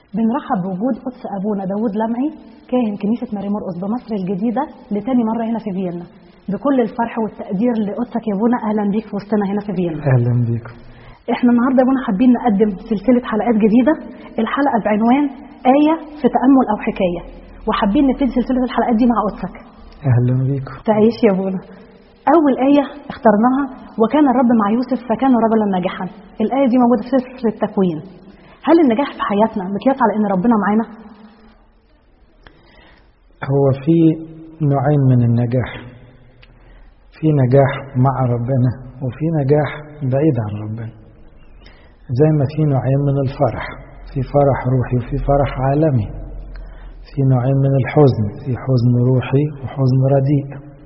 بنرحب بوجود قدس ابونا داوود لمعي كاهن كنيسه ماري مرقس بمصر الجديده لتاني مره هنا في فيينا بكل الفرح والتقدير لقدسك يا ابونا اهلا بيك في وسطنا هنا في فيينا اهلا بيكم احنا النهارده يا ابونا حابين نقدم سلسله حلقات جديده الحلقه بعنوان ايه في تامل او حكايه وحابين نبتدي سلسله الحلقات دي مع قدسك اهلا بيكم تعيش يا ابونا اول ايه اخترناها وكان الرب مع يوسف فكان رجلا ناجحا الايه دي موجوده في سفر التكوين هل النجاح في حياتنا مقياس على ان ربنا معانا هو في نوعين من النجاح في نجاح مع ربنا وفي نجاح بعيد عن ربنا زي ما في نوعين من الفرح في فرح روحي وفي فرح عالمي في نوعين من الحزن في حزن روحي وحزن رديء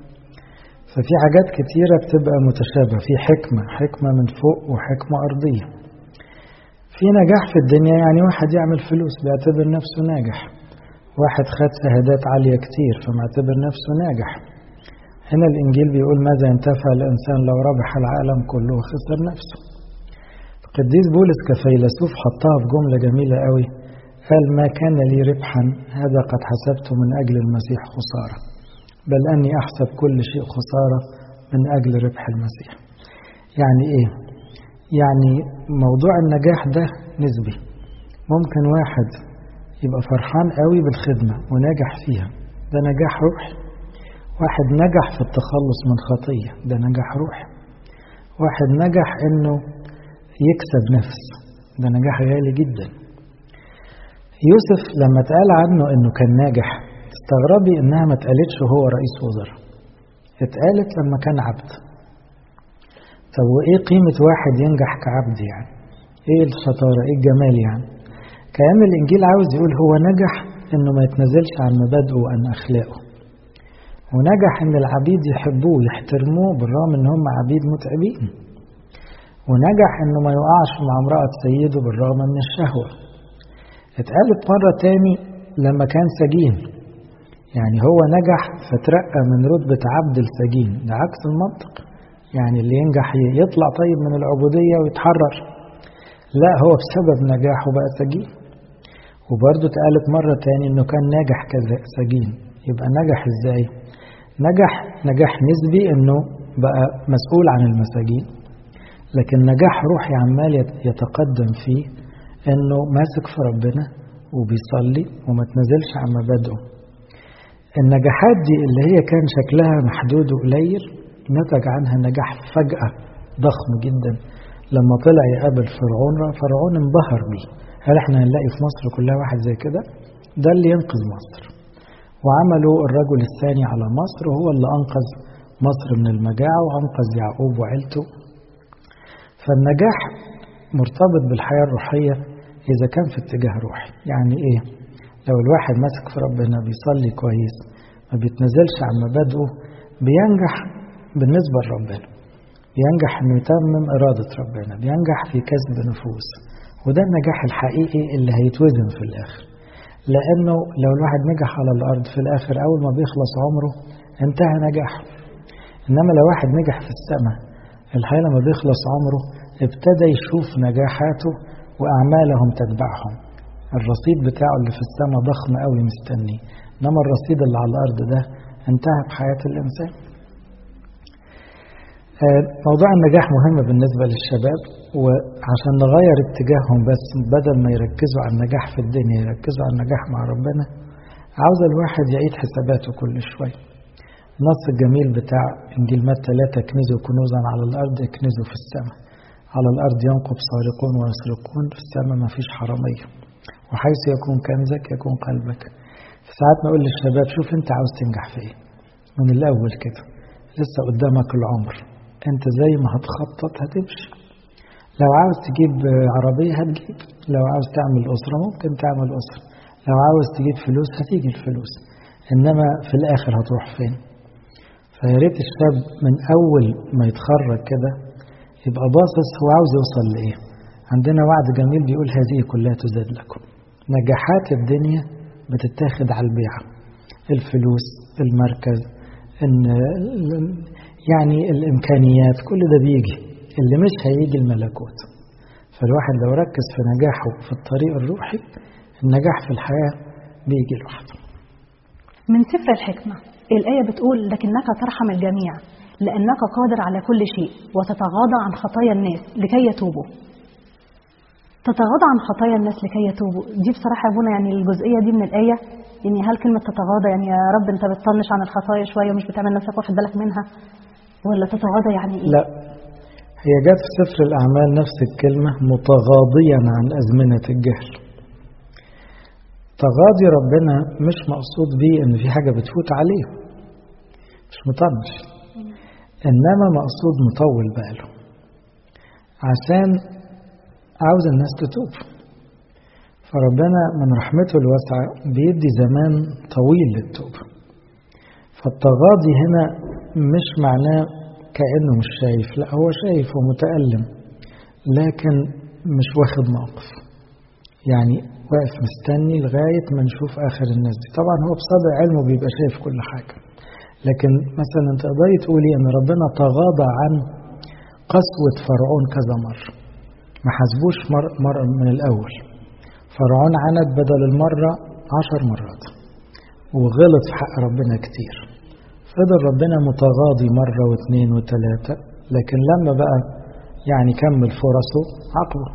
ففي حاجات كتيرة بتبقى متشابهة في حكمة حكمة من فوق وحكمة أرضية في نجاح في الدنيا يعني واحد يعمل فلوس بيعتبر نفسه ناجح واحد خد شهادات عالية كتير فمعتبر نفسه ناجح هنا الإنجيل بيقول ماذا ينتفع الإنسان لو ربح العالم كله وخسر نفسه القديس بولس كفيلسوف حطها في جملة جميلة قوي قال ما كان لي ربحا هذا قد حسبته من أجل المسيح خسارة بل أني أحسب كل شيء خسارة من أجل ربح المسيح يعني إيه؟ يعني موضوع النجاح ده نسبي ممكن واحد يبقى فرحان قوي بالخدمة وناجح فيها ده نجاح روحي واحد نجح في التخلص من خطية ده نجاح روحي واحد نجح انه يكسب نفس ده نجاح غالي جدا يوسف لما اتقال عنه انه كان ناجح تستغربي انها ما اتقالتش هو رئيس وزراء اتقالت لما كان عبد طب وايه قيمة واحد ينجح كعبد يعني ايه الشطارة ايه الجمال يعني كأن الانجيل عاوز يقول هو نجح انه ما يتنازلش عن مبادئه وعن اخلاقه ونجح ان العبيد يحبوه يحترموه بالرغم ان هم عبيد متعبين ونجح انه ما يقعش مع امرأة سيده بالرغم من الشهوة اتقالت مرة تاني لما كان سجين يعني هو نجح فترقى من رتبة عبد السجين ده عكس المنطق يعني اللي ينجح يطلع طيب من العبودية ويتحرر لا هو بسبب نجاحه بقى سجين وبرضه اتقالت مرة تاني انه كان ناجح كسجين يبقى نجح ازاي نجح نجاح نسبي انه بقى مسؤول عن المساجين لكن نجاح روحي عمال يتقدم فيه انه ماسك في ربنا وبيصلي وما تنزلش عن مبادئه النجاحات دي اللي هي كان شكلها محدود وقليل نتج عنها نجاح فجأة ضخم جدا لما طلع يقابل فرعون فرعون انبهر بيه هل احنا هنلاقي في مصر كلها واحد زي كده ده اللي ينقذ مصر وعملوا الرجل الثاني على مصر وهو اللي أنقذ مصر من المجاعة وأنقذ يعقوب وعيلته فالنجاح مرتبط بالحياة الروحية إذا كان في اتجاه روحي يعني إيه لو الواحد ماسك في ربنا بيصلي كويس ما بيتنزلش عن مبادئه بينجح بالنسبة لربنا بينجح انه يتمم إرادة ربنا بينجح في كسب نفوس وده النجاح الحقيقي اللي هيتوزن في الآخر لأنه لو الواحد نجح على الأرض في الآخر أول ما بيخلص عمره انتهى نجاحه إنما لو واحد نجح في السماء الحقيقة لما بيخلص عمره ابتدى يشوف نجاحاته وأعمالهم تتبعهم الرصيد بتاعه اللي في السماء ضخم قوي مستني إنما الرصيد اللي على الأرض ده انتهى بحياة الإنسان موضوع النجاح مهم بالنسبة للشباب وعشان نغير اتجاههم بس بدل ما يركزوا على النجاح في الدنيا يركزوا على النجاح مع ربنا عاوز الواحد يعيد حساباته كل شوية النص الجميل بتاع إنجيل متى لا تكنزوا كنوزا على الأرض اكنزوا في السماء على الأرض ينقب سارقون ويسرقون في السماء ما فيش حرامية وحيث يكون كنزك يكون قلبك ساعات نقول للشباب شوف انت عاوز تنجح في ايه من الأول كده لسه قدامك العمر انت زي ما هتخطط هتمشي لو عاوز تجيب عربية هتجيب لو عاوز تعمل أسرة ممكن تعمل أسرة لو عاوز تجيب فلوس هتيجي الفلوس إنما في الآخر هتروح فين فيا ريت الشاب من أول ما يتخرج كده يبقى باصص هو عاوز يوصل لإيه عندنا وعد جميل بيقول هذه كلها تزاد لكم نجاحات الدنيا بتتاخد على البيعة الفلوس المركز إن يعني الإمكانيات كل ده بيجي اللي مش هيجي الملكوت فالواحد لو ركز في نجاحه في الطريق الروحي النجاح في الحياة بيجي لوحده من سفر الحكمة الآية بتقول لكنك ترحم الجميع لأنك قادر على كل شيء وتتغاضى عن خطايا الناس لكي يتوبوا تتغاضى عن خطايا الناس لكي يتوبوا دي بصراحة يا بونا يعني الجزئية دي من الآية يعني هل كلمة تتغاضى يعني يا رب أنت بتطنش عن الخطايا شوية ومش بتعمل نفسك واخد بالك منها ولا تتغاضى يعني إيه؟ لا هي جت في سفر الأعمال نفس الكلمة متغاضيا عن أزمنة الجهل تغاضي ربنا مش مقصود بيه إن في حاجة بتفوت عليه مش مطنش إنما مقصود مطول باله عشان عاوز الناس تتوب فربنا من رحمته الواسعة بيدي زمان طويل للتوبة فالتغاضي هنا مش معناه كأنه مش شايف لا هو شايف ومتألم لكن مش واخد موقف يعني واقف مستني لغاية ما نشوف آخر الناس دي طبعا هو بصدق علمه بيبقى شايف كل حاجة لكن مثلا تقدري تقولي ان ربنا تغاضى عن قسوة فرعون كذا مرة ما حسبوش مر مرة من الأول فرعون عند بدل المرة عشر مرات وغلط في حق ربنا كتير فضل ربنا متغاضي مرة واثنين وثلاثة لكن لما بقى يعني كمل فرصه عقله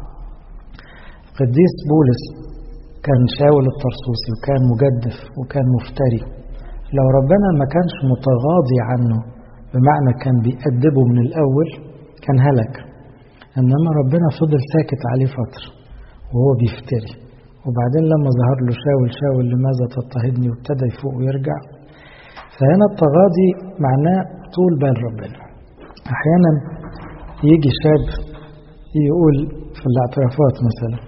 قديس بولس كان شاول الطرسوسي وكان مجدف وكان مفتري لو ربنا ما كانش متغاضي عنه بمعنى كان بيأدبه من الأول كان هلك إنما ربنا فضل ساكت عليه فترة وهو بيفتري وبعدين لما ظهر له شاول شاول لماذا تضطهدني وابتدى يفوق ويرجع فهنا التغاضي معناه طول بال ربنا أحيانا يجي شاب يقول في الاعترافات مثلا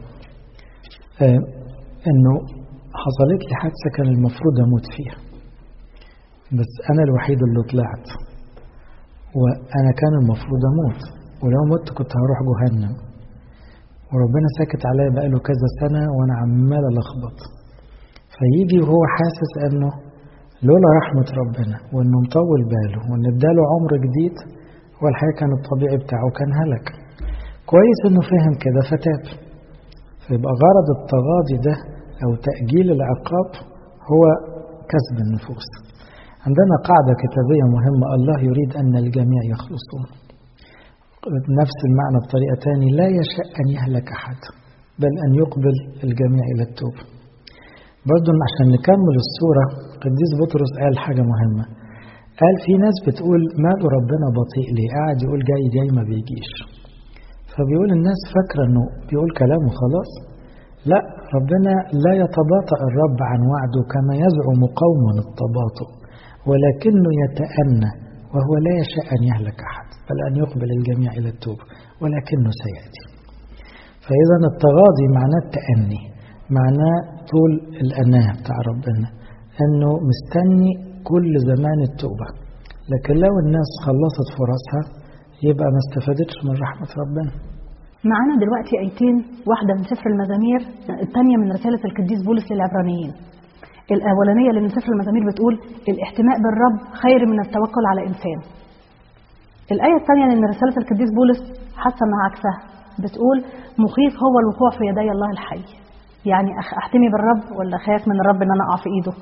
آه انه حصلت لي حادثه كان المفروض اموت فيها بس انا الوحيد اللي طلعت وانا كان المفروض اموت ولو مت كنت هروح جهنم وربنا ساكت عليا بقاله كذا سنه وانا عمال الخبط فيجي وهو حاسس انه لولا رحمه ربنا وانه مطول باله وان اداله عمر جديد هو الحقيقه كان الطبيعي بتاعه كان هلك كويس انه فهم كده فتاب فيبقى غرض التغاضي ده أو تأجيل العقاب هو كسب النفوس عندنا قاعدة كتابية مهمة الله يريد أن الجميع يخلصون نفس المعنى بطريقة تاني لا يشاء أن يهلك أحد بل أن يقبل الجميع إلى التوبة برضو عشان نكمل الصورة قديس بطرس قال حاجة مهمة قال في ناس بتقول ماله ربنا بطيء ليه قاعد يقول جاي جاي ما بيجيش فبيقول الناس فاكرة انه بيقول كلامه خلاص لا ربنا لا يتباطأ الرب عن وعده كما يزعم قوم التباطؤ ولكنه يتأنى وهو لا يشاء أن يهلك أحد بل أن يقبل الجميع إلى التوبة ولكنه سيأتي فإذا التغاضي معناه التأني معناه طول الأناة بتاع ربنا أنه مستني كل زمان التوبة لكن لو الناس خلصت فرصها يبقى ما استفادتش من رحمة ربنا معانا دلوقتي ايتين واحده من سفر المزامير الثانيه من رساله القديس بولس للعبرانيين الاولانيه اللي من سفر المزامير بتقول الاحتماء بالرب خير من التوكل على انسان الايه الثانيه من رساله القديس بولس حاسه انها عكسها بتقول مخيف هو الوقوع في يدي الله الحي يعني احتمي بالرب ولا خايف من الرب ان انا اقع في ايده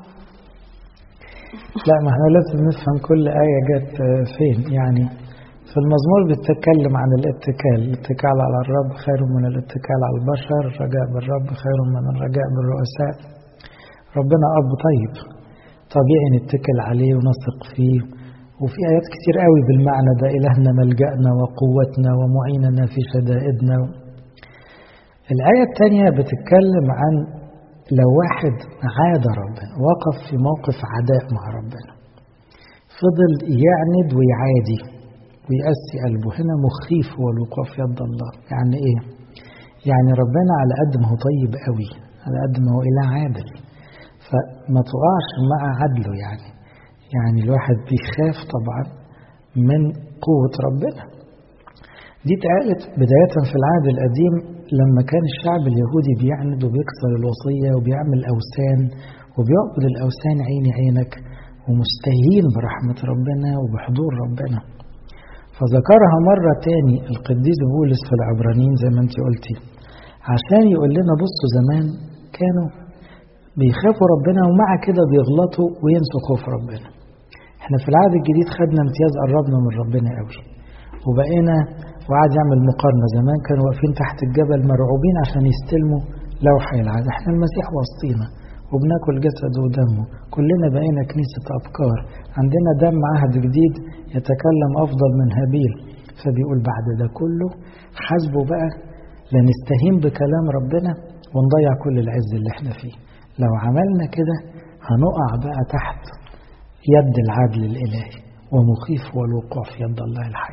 لا ما احنا لازم نفهم كل آية جت فين يعني في المزمور بتتكلم عن الاتكال الاتكال على الرب خير من الاتكال على البشر الرجاء بالرب خير من الرجاء بالرؤساء ربنا أب طيب طبيعي نتكل عليه ونثق فيه وفي آيات كتير قوي بالمعنى ده إلهنا ملجأنا وقوتنا ومعيننا في شدائدنا الآية الثانية بتتكلم عن لو واحد عاد ربنا وقف في موقف عداء مع ربنا فضل يعند ويعادي ويقسي قلبه هنا مخيف هو الوقوع في يد الله يعني ايه يعني ربنا على قد ما هو طيب قوي على قد ما هو اله عادل فما تقعش مع عدله يعني يعني الواحد بيخاف طبعا من قوة ربنا دي اتقالت بداية في العهد القديم لما كان الشعب اليهودي بيعند وبيكسر الوصية وبيعمل أوثان وبيعبد الأوثان عيني عينك ومستهين برحمة ربنا وبحضور ربنا فذكرها مرة تاني القديس بولس في العبرانيين زي ما انت قلتي عشان يقول لنا بصوا زمان كانوا بيخافوا ربنا ومع كده بيغلطوا وينسوا خوف ربنا احنا في العهد الجديد خدنا امتياز قربنا من ربنا قوي وبقينا وقعد يعمل مقارنة زمان كانوا واقفين تحت الجبل مرعوبين عشان يستلموا لوحة العهد احنا المسيح وسطينا وبناكل جسده ودمه كلنا بقينا كنيسة أفكار عندنا دم عهد جديد يتكلم أفضل من هابيل فبيقول بعد ده كله حاسبه بقى لا نستهين بكلام ربنا ونضيع كل العز اللي احنا فيه لو عملنا كده هنقع بقى تحت يد العدل الإلهي ومخيف والوقوع في يد الله الحي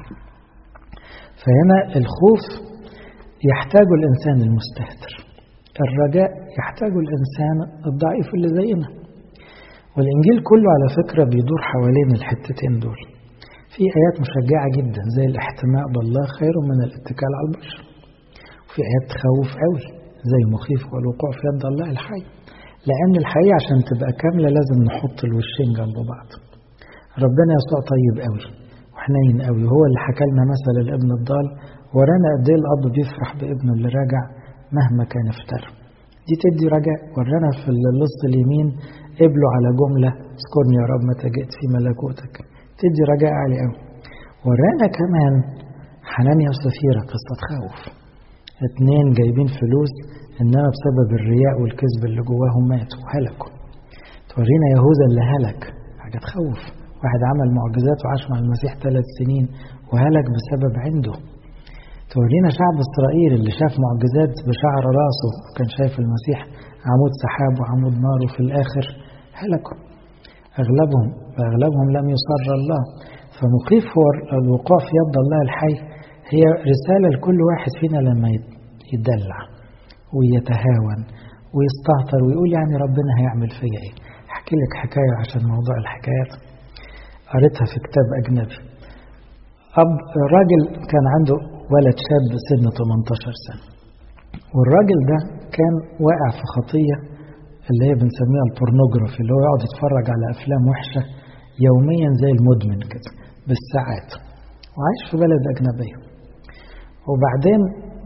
فهنا الخوف يحتاج الإنسان المستهتر الرجاء يحتاج الإنسان الضعيف اللي زينا والإنجيل كله على فكرة بيدور حوالين الحتتين دول في آيات مشجعة جدا زي الاحتماء بالله خير من الاتكال على البشر وفي آيات تخوف قوي زي مخيف والوقوع في يد الله الحي لأن الحقيقة عشان تبقى كاملة لازم نحط الوشين جنب بعض ربنا يسوع طيب قوي وحنين قوي وهو اللي حكى لنا مثل الابن الضال ورانا قد ايه الاب بيفرح بابنه اللي راجع مهما كان افترى دي تدي رجاء ورانا في اللص اليمين قبلوا على جملة اذكرني يا رب متى جئت في ملكوتك تدي رجاء عالي قوي ورانا كمان حنانيا وسفيرة قصة تخوف اتنين جايبين فلوس انما بسبب الرياء والكذب اللي جواهم ماتوا وهلكوا تورينا يهوذا اللي هلك حاجة تخوف واحد عمل معجزات وعاش مع المسيح ثلاث سنين وهلك بسبب عنده تورينا شعب إسرائيل اللي شاف معجزات بشعر راسه وكان شايف المسيح عمود سحاب وعمود نار وفي الآخر هلكوا أغلبهم وأغلبهم لم يصر الله فمخيف هو الوقوع في يد الله الحي هي رسالة لكل واحد فينا لما يدلع ويتهاون ويستهتر ويقول يعني ربنا هيعمل فيا ايه احكي لك حكاية عشان موضوع الحكايات قريتها في كتاب أجنبي أب راجل كان عنده ولد شاب سنه 18 سنة والراجل ده كان واقع في خطية اللي هي بنسميها البورنوجرافي اللي هو يقعد يتفرج على أفلام وحشة يوميا زي المدمن كده بالساعات وعايش في بلد أجنبية وبعدين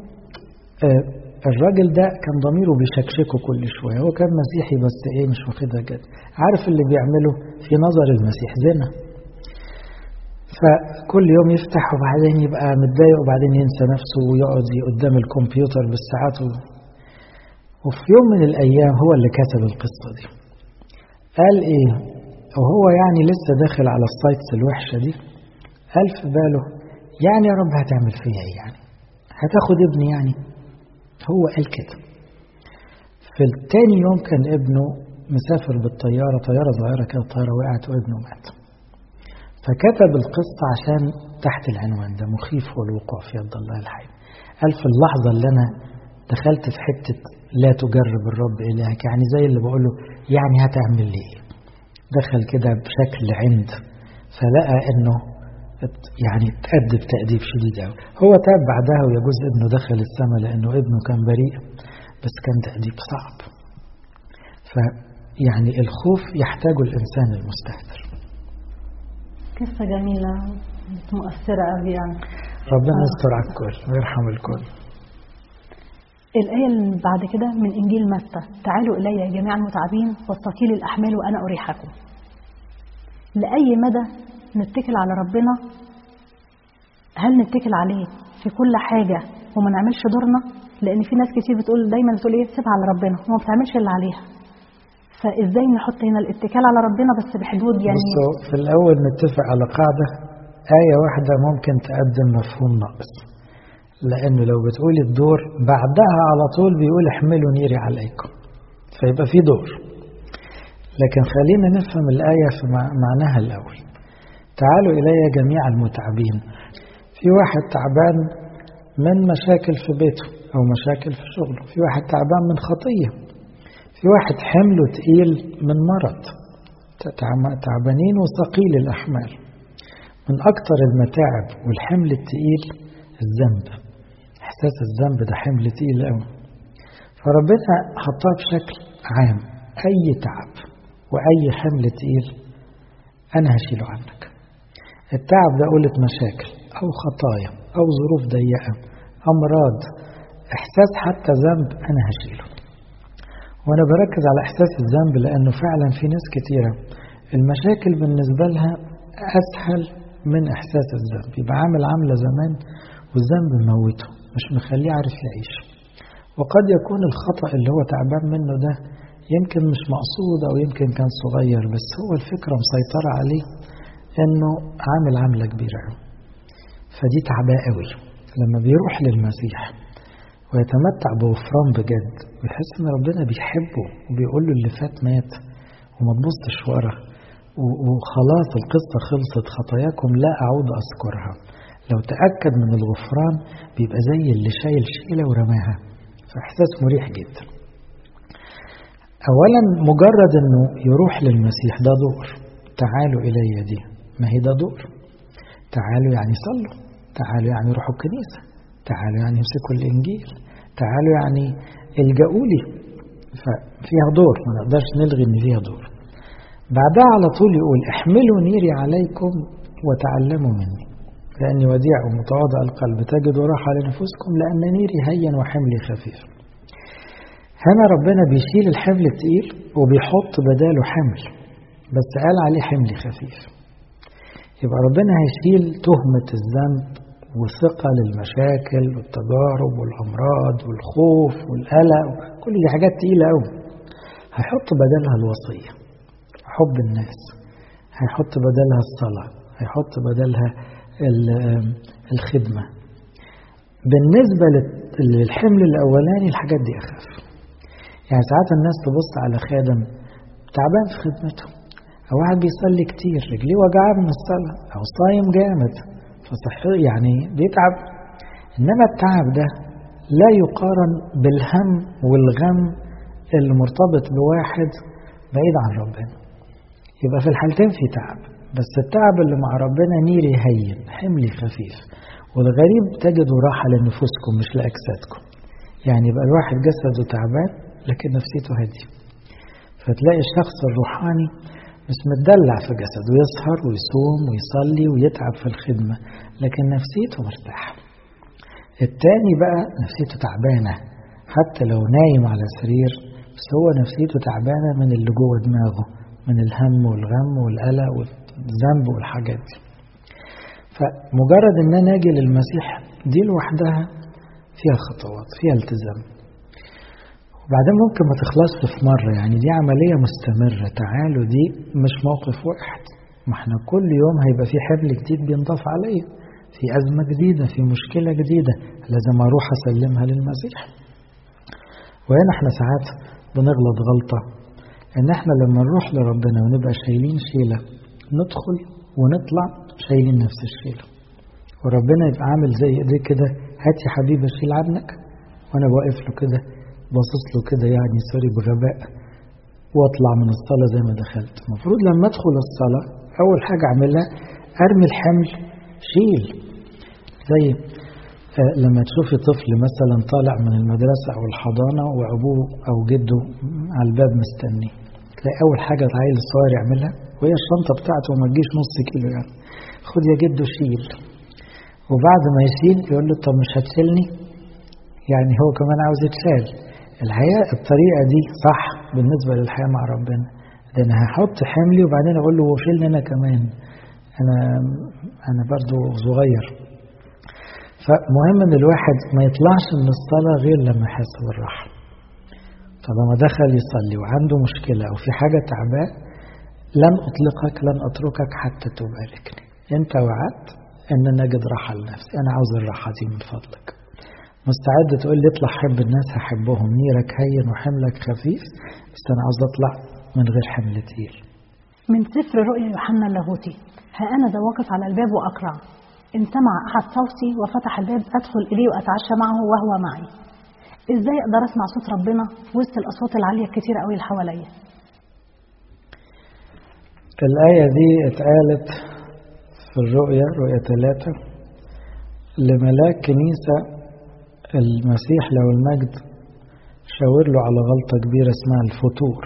آه الراجل ده كان ضميره بيشكشكه كل شوية هو كان مسيحي بس ايه مش واخدها جد عارف اللي بيعمله في نظر المسيح زنا فكل يوم يفتح وبعدين يبقى متضايق وبعدين ينسى نفسه ويقعد قدام الكمبيوتر بالساعات و... وفي يوم من الأيام هو اللي كتب القصة دي قال إيه وهو يعني لسه داخل على السايتس الوحشة دي قال في باله يعني يا رب هتعمل فيا إيه يعني هتاخد ابني يعني هو قال كده في التاني يوم كان ابنه مسافر بالطيارة طيارة صغيرة كده الطيارة وقعت وابنه مات فكتب القصة عشان تحت العنوان ده مخيف والوقوع في يد الله الحي قال في اللحظة اللي أنا دخلت في حتة لا تجرب الرب إلهك يعني زي اللي بقوله يعني هتعمل لي إيه دخل كده بشكل عند فلقى إنه يعني تأدب تأديب شديد قوي هو تاب بعدها ويجوز ابنه دخل السماء لأنه ابنه كان بريء بس كان تأديب صعب فيعني الخوف يحتاج الإنسان المستهتر قصة جميلة مؤثرة قوي يعني ربنا يستر على الكل ويرحم الكل الآية اللي بعد كده من إنجيل متى تعالوا إلي جميع المتعبين والثقيل الأحمال وأنا أريحكم لأي مدى نتكل على ربنا هل نتكل عليه في كل حاجة وما نعملش دورنا لأن في ناس كتير بتقول دايما بتقول إيه سيبها على ربنا وما بتعملش اللي عليها فإزاي نحط هنا الاتكال على ربنا بس بحدود يعني بصوا في الأول نتفق على قاعدة آية واحدة ممكن تقدم مفهوم ناقص لأنه لو بتقول الدور بعدها على طول بيقول احملوا نيري عليكم فيبقى في دور لكن خلينا نفهم الآية في معناها الأول تعالوا إلي جميع المتعبين في واحد تعبان من مشاكل في بيته أو مشاكل في شغله في واحد تعبان من خطية في واحد حمله تقيل من مرض تعبانين وثقيل الأحمال من أكتر المتاعب والحمل التقيل الذنب إحساس الذنب ده حمل تقيل قوي فربنا حطها بشكل عام أي تعب وأي حمل تقيل أنا هشيله عنك التعب ده قولة مشاكل أو خطايا أو ظروف ضيقة أمراض إحساس حتى ذنب أنا هشيله وأنا بركز على إحساس الذنب لأنه فعلا في ناس كتيرة المشاكل بالنسبة لها أسهل من إحساس الذنب يبقى عامل عاملة زمان والذنب موته مش مخليه عارف يعيش وقد يكون الخطأ اللي هو تعبان منه ده يمكن مش مقصود أو يمكن كان صغير بس هو الفكرة مسيطرة عليه إنه عامل عاملة كبيرة قوي فدي تعباه قوي لما بيروح للمسيح ويتمتع بغفران بجد ويحس إن ربنا بيحبه وبيقول له اللي فات مات وما تبصش ورا وخلاص القصة خلصت خطاياكم لا أعود أذكرها لو تأكد من الغفران بيبقى زي اللي شايل شيلة ورماها فإحساس مريح جدا أولا مجرد أنه يروح للمسيح ده دور تعالوا إلي دي ما هي ده دور تعالوا يعني صلوا تعالوا يعني روحوا الكنيسة تعالوا يعني امسكوا الإنجيل تعالوا يعني الجأوا لي ففيها دور ما نقدرش نلغي إن فيها دور بعدها على طول يقول احملوا نيري عليكم وتعلموا مني لأني وديع ومتواضع القلب تجدوا راحة لنفوسكم لأن نيري هين وحملي خفيف هنا ربنا بيشيل الحمل التقيل وبيحط بداله حمل بس قال عليه حمل خفيف يبقى ربنا هيشيل تهمة الذنب وثقة للمشاكل والتجارب والأمراض والخوف والقلق كل دي حاجات تقيلة أوي هيحط بدلها الوصية حب الناس هيحط بدلها الصلاة هيحط بدلها الخدمة بالنسبة للحمل الأولاني الحاجات دي أخف يعني ساعات الناس تبص على خادم تعبان في خدمته أو واحد بيصلي كتير رجليه وجعاه من الصلاة أو صايم جامد فصحي يعني بيتعب إنما التعب ده لا يقارن بالهم والغم اللي مرتبط بواحد بعيد عن ربنا يبقى في الحالتين في تعب بس التعب اللي مع ربنا نيري هين حملي خفيف والغريب تجدوا راحة لنفوسكم مش لأجسادكم يعني يبقى الواحد جسده تعبان لكن نفسيته هادية فتلاقي الشخص الروحاني مش متدلع في جسده يسهر ويصوم ويصلي ويتعب في الخدمة لكن نفسيته مرتاحة التاني بقى نفسيته تعبانة حتى لو نايم على سرير بس هو نفسيته تعبانة من اللي جوه دماغه من الهم والغم والقلق والذنب والحاجات دي فمجرد ان انا اجي للمسيح دي لوحدها فيها خطوات فيها التزام وبعدين ممكن ما تخلصش في مرة يعني دي عملية مستمرة تعالوا دي مش موقف واحد ما احنا كل يوم هيبقى في حبل جديد بينضاف عليا في أزمة جديدة في مشكلة جديدة لازم أروح أسلمها للمسيح وهنا احنا ساعات بنغلط غلطة ان احنا لما نروح لربنا ونبقى شايلين شيلة ندخل ونطلع شايلين نفس الشيلة وربنا يبقى عامل زي ايديه كده هات يا حبيبي اشيل عنك وانا واقف له كده باصص له كده يعني سوري بغباء واطلع من الصلاة زي ما دخلت المفروض لما ادخل الصلاة اول حاجة اعملها ارمي الحمل شيل زي آه لما تشوفي طفل مثلا طالع من المدرسة أو الحضانة وأبوه أو جده على الباب مستني تلاقي أول حاجة العيل الصغير يعملها وهي الشنطة بتاعته ما تجيش نص كيلو يعني خد يا جدو شيل وبعد ما يشيل يقول له طب مش هتشيلني يعني هو كمان عاوز يتشال الحقيقة الطريقة دي صح بالنسبة للحياة مع ربنا ده أنا هحط حملي وبعدين أقول له وشيلني أنا كمان أنا أنا برضو صغير فمهم ان الواحد ما يطلعش من الصلاة غير لما يحس بالراحة طالما دخل يصلي وعنده مشكلة أو في حاجة تعباه لن أطلقك لن أتركك حتى تباركني أنت وعدت أن نجد راحة لنفسي أنا عاوز الراحة دي من فضلك مستعد تقول لي اطلع حب الناس هحبهم نيرك هين وحملك خفيف بس أنا عاوز أطلع من غير حمل تقيل من سفر رؤيا يوحنا اللاهوتي ها أنا ذا واقف على الباب وأقرع إن سمع أحد صوتي وفتح الباب أدخل إليه وأتعشى معه وهو معي إزاي أقدر أسمع صوت ربنا في وسط الأصوات العالية الكتير قوي اللي حواليا الآية دي اتقالت في الرؤيا رؤية ثلاثة لملاك كنيسة المسيح له المجد شاور له على غلطة كبيرة اسمها الفتور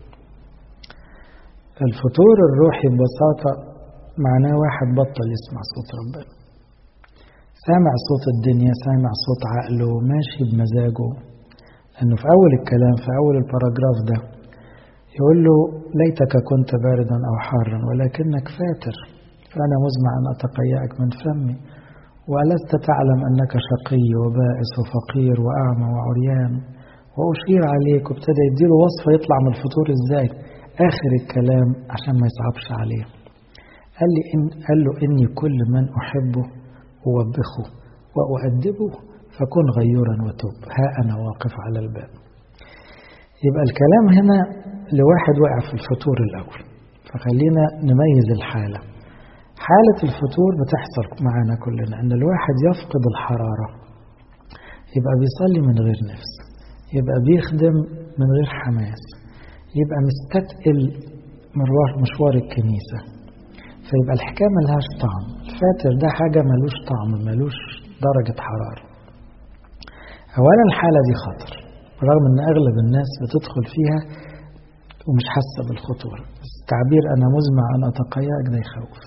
الفتور الروحي ببساطة معناه واحد بطل يسمع صوت ربنا سامع صوت الدنيا سامع صوت عقله ماشي بمزاجه أنه في أول الكلام في أول الباراجراف ده يقول له ليتك كنت باردا أو حارا ولكنك فاتر فأنا مزمع أن أتقيأك من فمي ولست تعلم أنك شقي وبائس وفقير وأعمى وعريان وأشير عليك وابتدى يديله وصفة يطلع من الفطور إزاي آخر الكلام عشان ما يصعبش عليه قال, لي إن قال له إني كل من أحبه أوبخه وأؤدبه فكن غيورا وتوب ها أنا واقف على الباب يبقى الكلام هنا لواحد وقع في الفطور الأول فخلينا نميز الحالة حالة الفطور بتحصل معانا كلنا أن الواحد يفقد الحرارة يبقى بيصلي من غير نفس يبقى بيخدم من غير حماس يبقى مستثقل مشوار الكنيسة فيبقى الحكاية ملهاش طعم الفاتر ده حاجة ملوش طعم ملوش درجة حرارة أولا الحالة دي خطر رغم أن أغلب الناس بتدخل فيها ومش حاسة بالخطورة بس التعبير أنا مزمع أن أتقيأك ده يخوف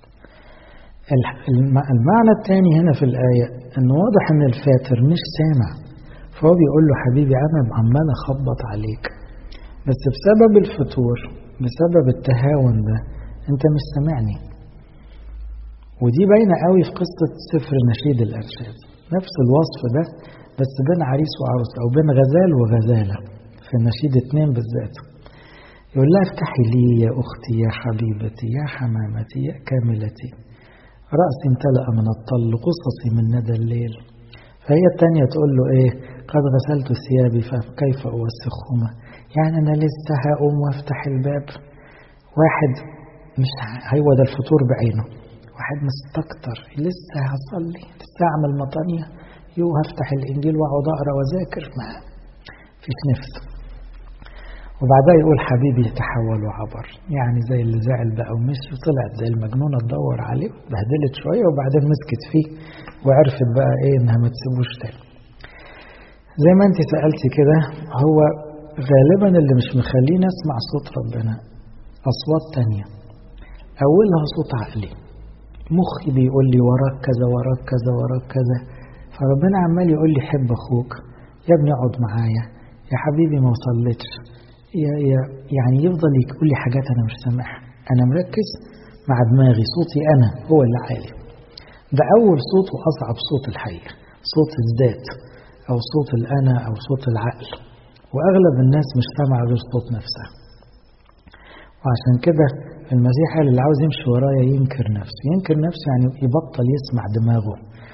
المعنى الثاني هنا في الآية أنه واضح أن الفاتر مش سامع فهو بيقول له حبيبي أنا عمال أخبط عليك بس بسبب الفتور بسبب التهاون ده أنت مش سامعني ودي باينة قوي في قصة سفر نشيد الأرشاد نفس الوصف ده بس بين عريس وعروس أو بين غزال وغزالة في نشيد اتنين بالذات يقول لها افتحي لي يا أختي يا حبيبتي يا حمامتي يا كاملتي رأسي امتلأ من الطل قصصي من ندى الليل فهي التانية تقول له ايه قد غسلت ثيابي فكيف أوسخهما يعني أنا لسه هقوم وافتح الباب واحد مش هو ده الفطور بعينه واحد مستكتر لسه هصلي لسه أعمل مطانية يو هفتح الإنجيل وأقعد أقرأ وأذاكر ما فيش نفس وبعدها يقول حبيبي تحول وعبر يعني زي اللي زعل بقى ومشي وطلعت زي المجنونة تدور عليه بهدلت شوية وبعدين مسكت فيه وعرفت بقى ايه انها ما تسيبوش تاني زي ما انت سألتي كده هو غالبا اللي مش مخليني اسمع صوت ربنا اصوات تانية اولها صوت عقلي مخي بيقول لي وراك كذا وراك كذا وراك كذا فربنا عمال يقول لي حب اخوك يا ابني اقعد معايا يا حبيبي ما وصلتش يا يا يعني يفضل يقول لي حاجات انا مش سامعها انا مركز مع دماغي صوتي انا هو اللي عالي ده اول صوت واصعب صوت الحقيقه صوت الذات او صوت الانا او صوت العقل واغلب الناس مش سامعه غير صوت نفسها وعشان كده المسيح قال اللي عاوز يمشي ورايا ينكر نفسه ينكر نفسه يعني يبطل يسمع دماغه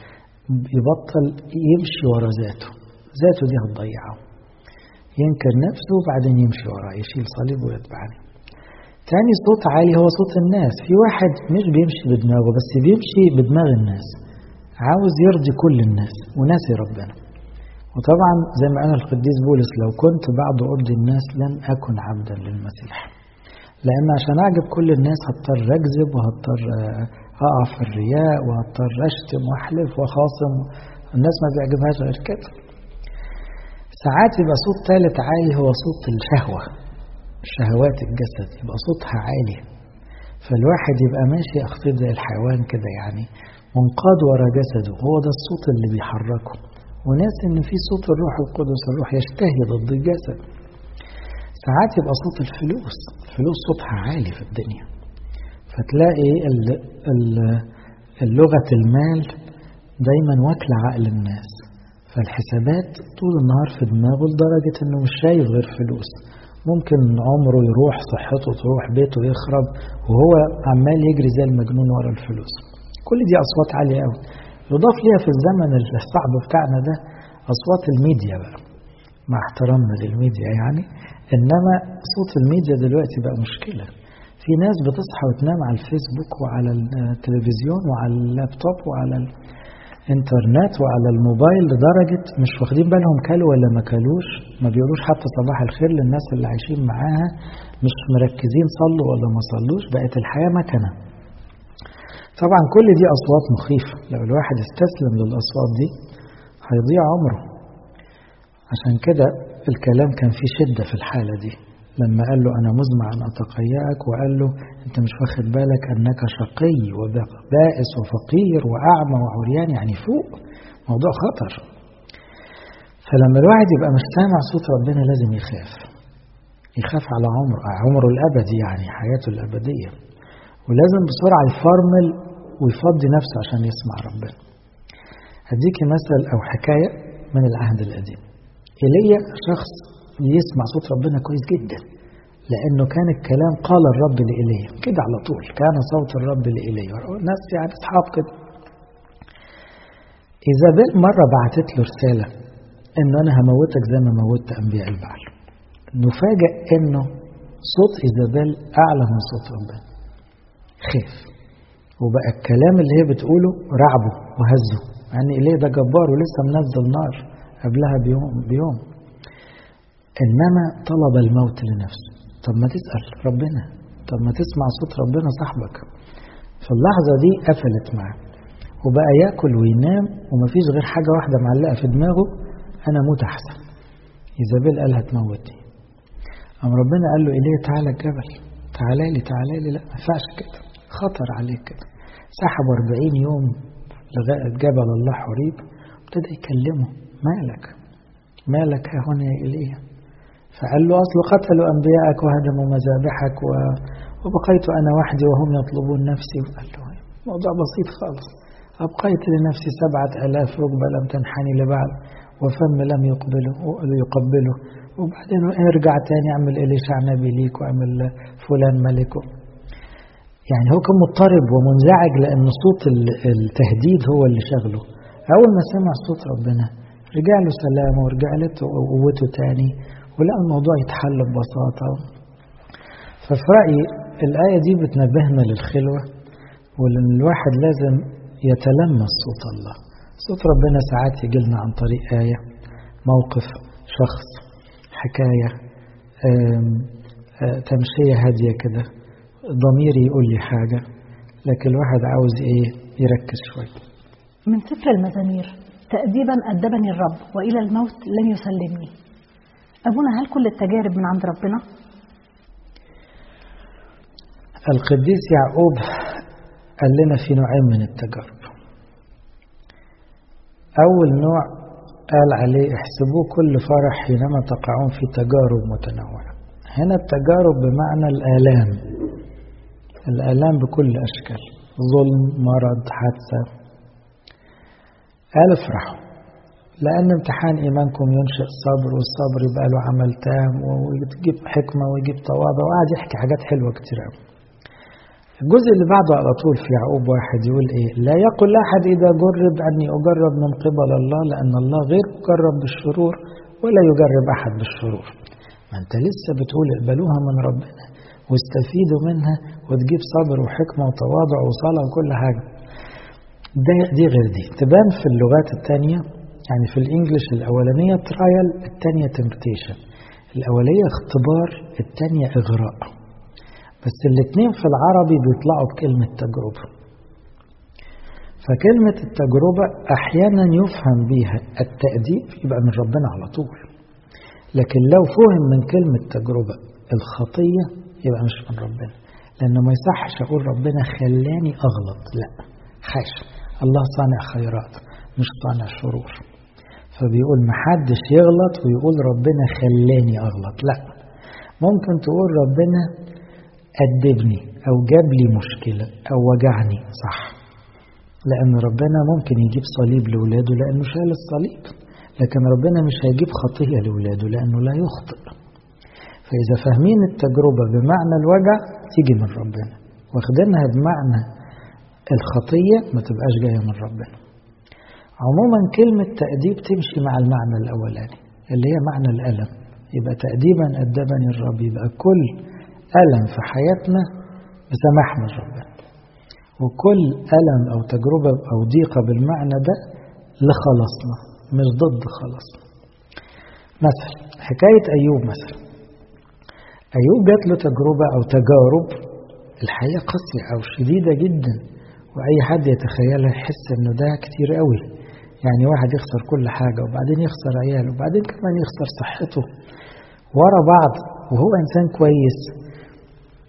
يبطل يمشي ورا ذاته ذاته دي هتضيعه ينكر نفسه وبعدين يمشي وراه يشيل صليب ويتبعني تاني صوت عالي هو صوت الناس في واحد مش بيمشي بدماغه بس بيمشي بدماغ الناس عاوز يرضي كل الناس وناسي ربنا وطبعا زي ما قال القديس بولس لو كنت بعد أرضي الناس لن أكن عبدا للمسيح لأن عشان أعجب كل الناس هضطر أكذب وهضطر أقع في الرياء وهضطر أشتم وأحلف وأخاصم الناس ما بيعجبهاش غير كده ساعات يبقى صوت ثالث عالي هو صوت الشهوة شهوات الجسد يبقى صوتها عالي فالواحد يبقى ماشي أخطيط زي الحيوان كده يعني منقاد ورا جسده هو ده الصوت اللي بيحركه وناس ان في صوت الروح القدس الروح يشتهي ضد الجسد ساعات يبقى صوت الفلوس الفلوس صوتها عالي في الدنيا فتلاقي اللغة المال دايما واكلة عقل الناس فالحسابات طول النهار في دماغه لدرجة انه مش شايف غير فلوس ممكن عمره يروح صحته تروح بيته يخرب وهو عمال يجري زي المجنون ورا الفلوس كل دي أصوات عالية قوي يضاف ليها في الزمن الصعب بتاعنا ده أصوات الميديا بقى مع احترامنا للميديا يعني إنما صوت الميديا دلوقتي بقى مشكلة في ناس بتصحى وتنام على الفيسبوك وعلى التلفزيون وعلى اللابتوب وعلى الانترنت وعلى الموبايل لدرجة مش واخدين بالهم كلوا ولا ما كلوش ما بيقولوش حتى صباح الخير للناس اللي عايشين معاها مش مركزين صلوا ولا ما صلوش بقت الحياة مكنة طبعا كل دي أصوات مخيفة لو الواحد استسلم للأصوات دي هيضيع عمره عشان كده الكلام كان فيه شدة في الحالة دي لما قال له أنا مزمع أن أتقيأك وقال له أنت مش واخد بالك أنك شقي وبائس وفقير وأعمى وعريان يعني فوق موضوع خطر فلما الواحد يبقى مش سامع صوت ربنا لازم يخاف يخاف على عمره عمره الأبدي يعني حياته الأبدية ولازم بسرعة يفرمل ويفضي نفسه عشان يسمع ربنا هديكي مثل أو حكاية من العهد القديم إيليا شخص يسمع صوت ربنا كويس جدا لأنه كان الكلام قال الرب لإيليا كده على طول كان صوت الرب لإيليا ناس يعني أصحاب كده إيزابيل مرة بعتت له رسالة إنه أنا هموتك زي ما موتت أنبياء البعل نفاجأ إنه صوت إيزابيل أعلى من صوت ربنا خاف وبقى الكلام اللي هي بتقوله رعبه وهزه يعني إليه ده جبار ولسه منزل نار قبلها بيوم, بيوم إنما طلب الموت لنفسه طب ما تسأل ربنا طب ما تسمع صوت ربنا صاحبك في اللحظة دي قفلت معاه وبقى ياكل وينام ومفيش غير حاجة واحدة معلقة في دماغه أنا أموت أحسن إيزابيل قال هتموتني قام ربنا قال له إليه تعالى الجبل تعالى لي تعالى لي لا ما ينفعش كده خطر عليك كده سحب 40 يوم لغاية جبل الله حريب ابتدى يكلمه مالك مالك ها هنا يا إيليا فقال له أصل قتلوا أنبياءك وهدموا مذابحك و... وبقيت أنا وحدي وهم يطلبون نفسي قال له موضوع بسيط خالص أبقيت لنفسي سبعة ألاف ركبة لم تنحني لبعض وفم لم يقبله يقبله وبعدين ارجع تاني اعمل إليشع نبي ليك واعمل فلان ملكه يعني هو كان مضطرب ومنزعج لأن صوت التهديد هو اللي شغله أول ما سمع صوت ربنا رجع له سلامه ورجع له قوته تاني ولقى الموضوع يتحل ببساطة ففي رأيي الآية دي بتنبهنا للخلوة ولأن الواحد لازم يتلمس صوت الله صوت ربنا ساعات يجي لنا عن طريق آية موقف شخص حكاية آم آم تمشية هادية كده ضميري يقول لي حاجة لكن الواحد عاوز ايه يركز شوية من سفر المزامير تأديبا أدبني الرب وإلى الموت لم يسلمني أبونا هل كل التجارب من عند ربنا؟ القديس يعقوب قال لنا في نوعين من التجارب أول نوع قال عليه احسبوه كل فرح حينما تقعون في تجارب متنوعة هنا التجارب بمعنى الآلام الآلام بكل أشكال ظلم مرض حادثة قال افرحوا لأن امتحان إيمانكم ينشئ صبر والصبر يبقى له عمل تام ويجيب حكمة ويجيب تواضع وقعد يحكي حاجات حلوة كتير قوي الجزء اللي بعده على طول في يعقوب واحد يقول ايه لا يقل احد اذا جرب اني اجرب من قبل الله لان الله غير مجرب بالشرور ولا يجرب احد بالشرور ما انت لسه بتقول اقبلوها من ربنا واستفيدوا منها وتجيب صبر وحكمة وتواضع وصلاة وكل حاجة ده دي غير دي تبان في اللغات التانية يعني في الانجليش الاولانية ترايل التانية تمبتيشن الاولية اختبار التانية اغراء بس الاثنين في العربي بيطلعوا بكلمة تجربة فكلمة التجربة أحيانا يفهم بيها التأديب يبقى من ربنا على طول لكن لو فهم من كلمة تجربة الخطية يبقى مش من ربنا لأنه ما يصحش أقول ربنا خلاني أغلط لا حاشا الله صانع خيرات مش صانع شرور فبيقول محدش يغلط ويقول ربنا خلاني أغلط لا ممكن تقول ربنا أدبني أو جاب لي مشكلة أو وجعني صح لأن ربنا ممكن يجيب صليب لولاده لأنه شال الصليب لكن ربنا مش هيجيب خطية لولاده لأنه لا يخطئ فإذا فاهمين التجربة بمعنى الوجع تيجي من ربنا واخدينها بمعنى الخطية ما تبقاش جاية من ربنا عموما كلمة تأديب تمشي مع المعنى الأولاني اللي هي معنى الألم يبقى تأديبا أدبني الرب يبقى كل ألم في حياتنا بسماح من ربنا وكل ألم أو تجربة أو ضيقة بالمعنى ده لخلصنا مش ضد خلصنا مثلا حكاية أيوب مثلا أيوب جات له تجربة أو تجارب الحياة قاسية أو شديدة جدا وأي حد يتخيلها يحس إنه ده كتير قوي يعني واحد يخسر كل حاجة وبعدين يخسر عياله وبعدين كمان يخسر صحته ورا بعض وهو إنسان كويس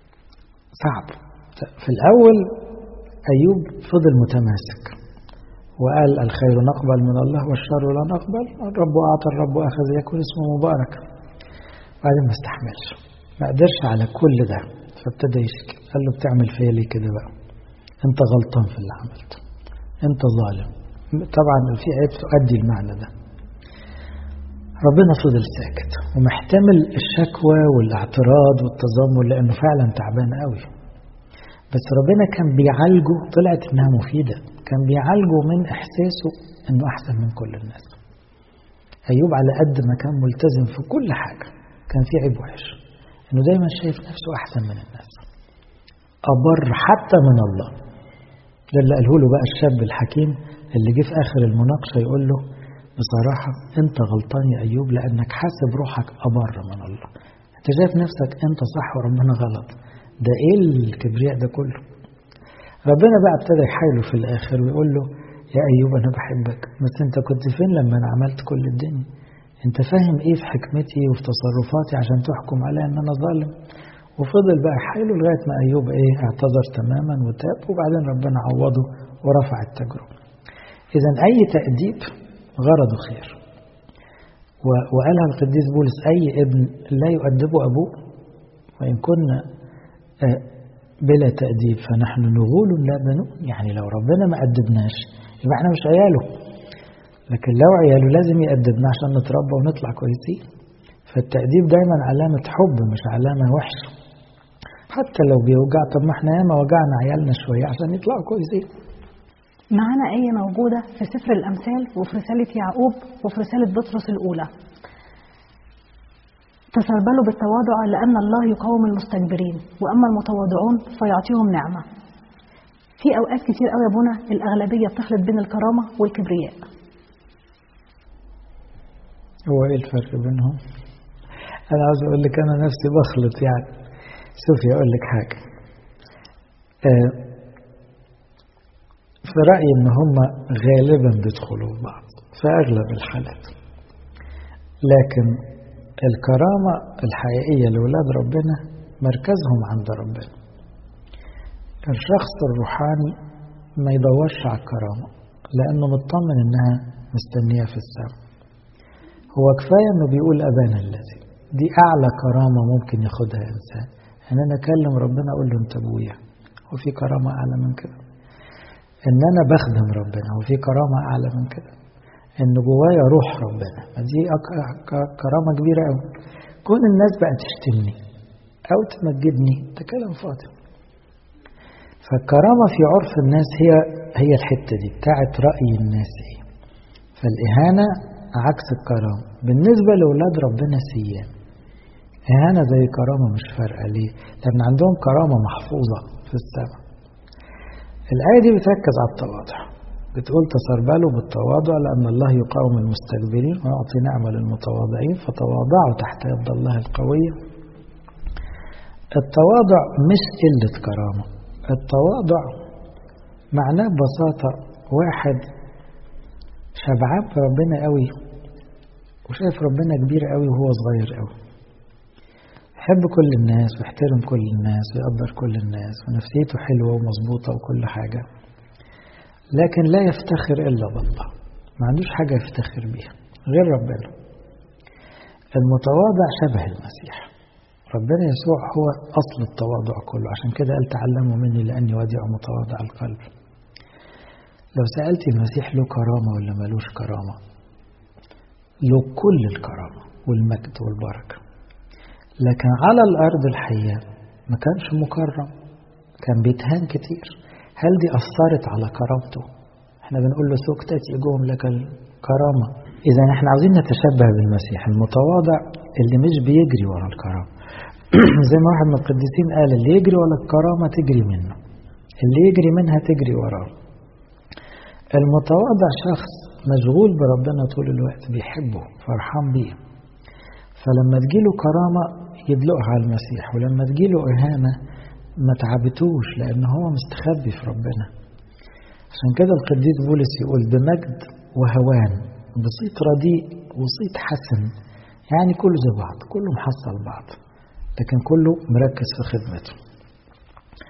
صعب في الأول أيوب فضل متماسك وقال الخير نقبل من الله والشر لا نقبل الرب أعطى الرب أخذ يكون اسمه مبارك بعدين ما استحملش ما قدرش على كل ده فابتدى يشكي قال له بتعمل فيا ليه كده بقى انت غلطان في اللي عملته انت ظالم طبعا في آيات تؤدي المعنى ده ربنا فضل ساكت ومحتمل الشكوى والاعتراض والتذمر لانه فعلا تعبان قوي بس ربنا كان بيعالجه طلعت انها مفيده كان بيعالجه من احساسه انه احسن من كل الناس ايوب على قد ما كان ملتزم في كل حاجه كان في عيب وحش انه دايما شايف نفسه احسن من الناس ابر حتى من الله ده اللي قاله له بقى الشاب الحكيم اللي جه في اخر المناقشه يقول له بصراحه انت غلطان يا ايوب لانك حاسب روحك ابر من الله انت شايف نفسك انت صح وربنا غلط ده ايه الكبرياء ده كله ربنا بقى ابتدى يحايله في الاخر ويقول له يا ايوب انا بحبك بس انت كنت فين لما انا عملت كل الدنيا انت فاهم ايه في حكمتي وفي تصرفاتي عشان تحكم عليا ان انا ظالم وفضل بقى يحايله لغايه ما ايوب ايه اعتذر تماما وتاب وبعدين ربنا عوضه ورفع التجربه اذا اي تاديب غرضه خير وقالها القديس بولس اي ابن لا يؤدبه ابوه وان كنا بلا تأديب فنحن نغول لا بنون يعني لو ربنا ما أدبناش يبقى احنا مش عياله لكن لو عياله لازم يأدبنا عشان نتربى ونطلع كويسين فالتأديب دايما علامة حب مش علامة وحشة حتى لو بيوجع طب ما احنا ياما وجعنا عيالنا شوية عشان يطلعوا كويسين معانا آية موجودة في سفر الأمثال وفي رسالة يعقوب وفي رسالة بطرس الأولى تسربلوا بالتواضع لأن الله يقاوم المستكبرين وأما المتواضعون فيعطيهم نعمة في أوقات كتير قوي يا بونا الأغلبية بتخلط بين الكرامة والكبرياء هو ايه الفرق بينهم انا عاوز اقول لك انا نفسي بخلط يعني شوفي اقول لك حاجه آه في رايي ان هم غالبا بيدخلوا في بعض في اغلب الحالات لكن الكرامة الحقيقية لولاد ربنا مركزهم عند ربنا الشخص الروحاني ما يدورش على الكرامة لأنه مطمن إنها مستنية في السماء هو كفاية إنه بيقول أبانا الذي دي أعلى كرامة ممكن ياخدها إنسان إن أنا أكلم ربنا أقول له أنت أبويا وفي كرامة أعلى من كده إن أنا بخدم ربنا وفي كرامة أعلى من كده ان جوايا روح ربنا دي كرامه كبيره قوي كون الناس بقى تشتمني او تمجدني ده كلام فاضي فالكرامه في عرف الناس هي هي الحته دي بتاعت راي الناس ايه فالاهانه عكس الكرامه بالنسبه لاولاد ربنا سيان اهانه زي كرامه مش فارقه ليه لان عندهم كرامه محفوظه في السماء الايه دي بتركز على التواضع بتقول تسربلوا بالتواضع لأن الله يقاوم المستكبرين ويعطي نعمة للمتواضعين فتواضعوا تحت يد الله القوية التواضع مش قلة كرامة التواضع معناه ببساطة واحد شبعان بربنا قوي وشايف ربنا كبير قوي وهو صغير قوي يحب كل الناس ويحترم كل الناس ويقدر كل الناس ونفسيته حلوة ومظبوطة وكل حاجة لكن لا يفتخر إلا بالله ما عندوش حاجة يفتخر بيها غير ربنا المتواضع شبه المسيح ربنا يسوع هو أصل التواضع كله عشان كده قال تعلموا مني لأني وديع متواضع القلب لو سألتي المسيح له كرامة ولا ملوش كرامة له كل الكرامة والمجد والبركة لكن على الأرض الحية ما كانش مكرم كان بيتهان كتير هل دي أثرت على كرامته؟ احنا بنقول له سكتت يجوم لك الكرامة إذا احنا عاوزين نتشبه بالمسيح المتواضع اللي مش بيجري ورا الكرامة زي ما واحد من القديسين قال اللي يجري ورا الكرامة تجري منه اللي يجري منها تجري وراه المتواضع شخص مشغول بربنا طول الوقت بيحبه فرحان بيه فلما تجيله كرامة يدلقها على المسيح ولما تجيله إهانة ما تعبتوش لأن هو مستخبي في ربنا عشان كده القديس بولس يقول بمجد وهوان بصيت رديء وصيت حسن يعني كله زي بعض كله محصل بعض لكن كله مركز في خدمته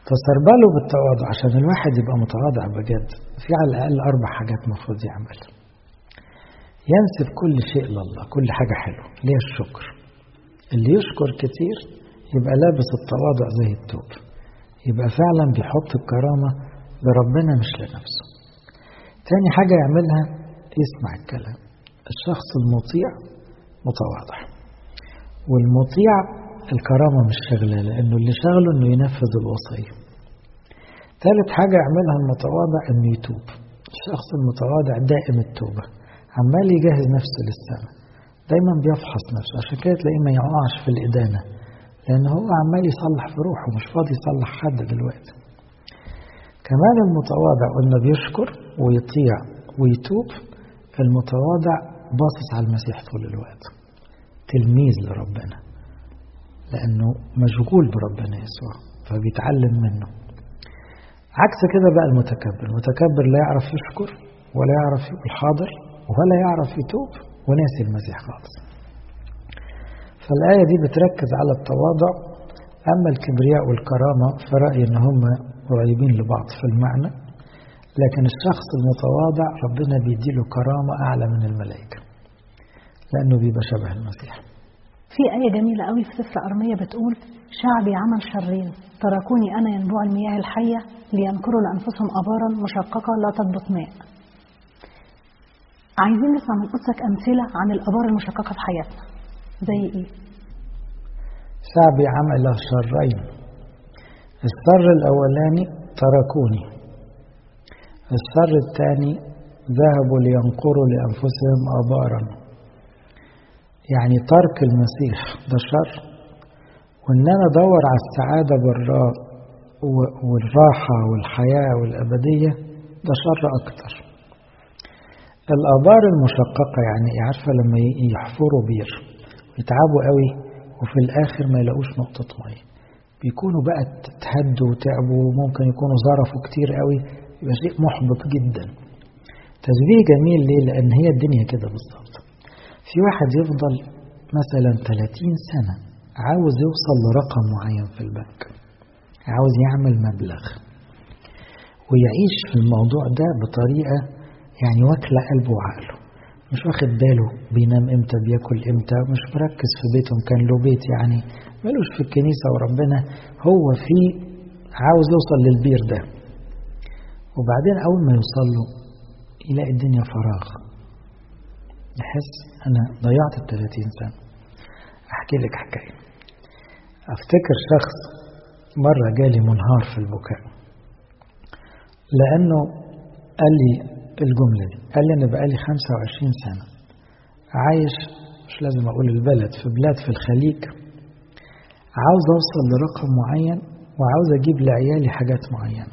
فسربله بالتواضع عشان الواحد يبقى متواضع بجد في على الأقل أربع حاجات المفروض يعملها ينسب كل شيء لله كل حاجة حلوة ليه الشكر اللي يشكر كتير يبقى لابس التواضع زي التوب يبقى فعلا بيحط الكرامة لربنا مش لنفسه تاني حاجة يعملها يسمع الكلام الشخص المطيع متواضع والمطيع الكرامة مش شغلة لأنه اللي شغله أنه ينفذ الوصية ثالث حاجة يعملها المتواضع أنه يتوب الشخص المتواضع دائم التوبة عمال يجهز نفسه للسماء دايما بيفحص نفسه عشان كده تلاقيه ما يقعش في الإدانة لأن هو عمال يصلح في روحه مش فاضي يصلح حد دلوقتي كمان المتواضع قلنا بيشكر ويطيع ويتوب المتواضع باصص على المسيح طول الوقت تلميذ لربنا لأنه مشغول بربنا يسوع فبيتعلم منه عكس كده بقى المتكبر المتكبر لا يعرف يشكر ولا يعرف يقول حاضر ولا يعرف يتوب وناسي المسيح خالص فالآية دي بتركز على التواضع أما الكبرياء والكرامة فرأيي إن هم قريبين لبعض في المعنى لكن الشخص المتواضع ربنا بيديله كرامة أعلى من الملائكة لأنه بيبقى شبه المسيح في آية جميلة قوي في سفر أرمية بتقول شعبي عمل شرين تركوني أنا ينبوع المياه الحية لينكروا لأنفسهم أبارا مشققة لا تضبط ماء عايزين نسمع من قدسك أمثلة عن الأبار المشققة في حياتنا زي إيه؟ شعبي عمل شرين الشر الأولاني تركوني الشر الثاني ذهبوا لينقروا لأنفسهم آبارا يعني ترك المسيح ده شر وإن أنا أدور على السعادة بالراء والراحة والحياة والأبدية ده شر أكتر الآبار المشققة يعني عارفة لما يحفروا بير ويتعبوا قوي وفي الآخر ما يلاقوش نقطة مية بيكونوا بقى تهدوا وتعبوا وممكن يكونوا ظرفوا كتير قوي يبقى شيء محبط جدا تشبيه جميل ليه لأن هي الدنيا كده بالظبط في واحد يفضل مثلا 30 سنة عاوز يوصل لرقم معين في البنك عاوز يعمل مبلغ ويعيش في الموضوع ده بطريقة يعني واكلة قلبه وعقله مش واخد باله بينام امتى بياكل امتى مش مركز في بيته كان له بيت يعني ملوش في الكنيسة وربنا هو في عاوز يوصل للبير ده وبعدين أول ما يوصل له يلاقي الدنيا فراغ يحس أنا ضيعت الثلاثين سنة أحكي لك حكاية أفتكر شخص مرة جالي منهار في البكاء لأنه قال لي الجملة دي قال لي أنا بقالي 25 سنة عايش مش لازم أقول البلد في بلاد في الخليج عاوز أوصل لرقم معين وعاوز أجيب لعيالي حاجات معينة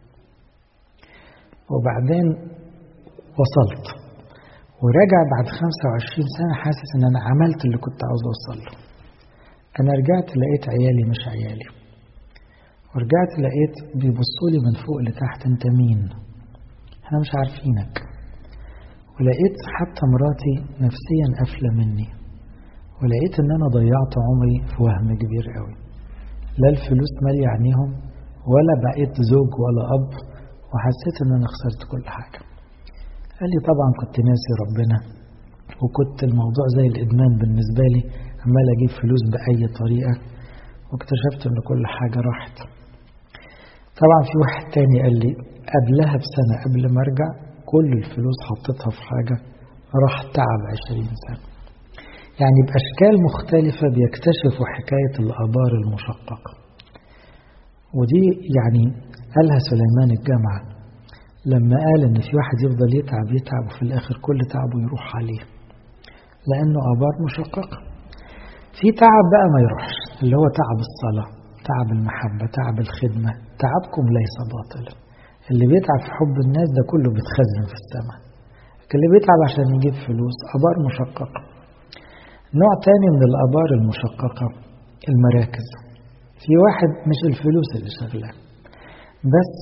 وبعدين وصلت وراجع بعد 25 سنة حاسس إن أنا عملت اللي كنت عاوز أوصل له أنا رجعت لقيت عيالي مش عيالي ورجعت لقيت بيبصوا لي من فوق لتحت أنت مين احنا مش عارفينك ولقيت حتى مراتي نفسيا قافلة مني ولقيت ان انا ضيعت عمري في وهم كبير قوي لا الفلوس مالية عينيهم ولا بقيت زوج ولا اب وحسيت ان انا خسرت كل حاجة قال لي طبعا كنت ناسي ربنا وكنت الموضوع زي الادمان بالنسبة لي عمال اجيب فلوس بأي طريقة واكتشفت ان كل حاجة راحت طبعا في واحد تاني قال لي قبلها بسنة قبل ما ارجع كل الفلوس حطيتها في حاجة راح تعب عشرين سنة يعني بأشكال مختلفة بيكتشفوا حكاية الآبار المشققة ودي يعني قالها سليمان الجامعة لما قال إن في واحد يفضل يتعب يتعب وفي الآخر كل تعبه يروح عليه لأنه آبار مشققة في تعب بقى ما يروحش اللي هو تعب الصلاة تعب المحبة تعب الخدمة تعبكم ليس باطلا اللي بيتعب في حب الناس ده كله بيتخزن في السماء اللي بيتعب عشان يجيب فلوس آبار مشققة نوع تاني من الآبار المشققة المراكز في واحد مش الفلوس اللي شغلاه بس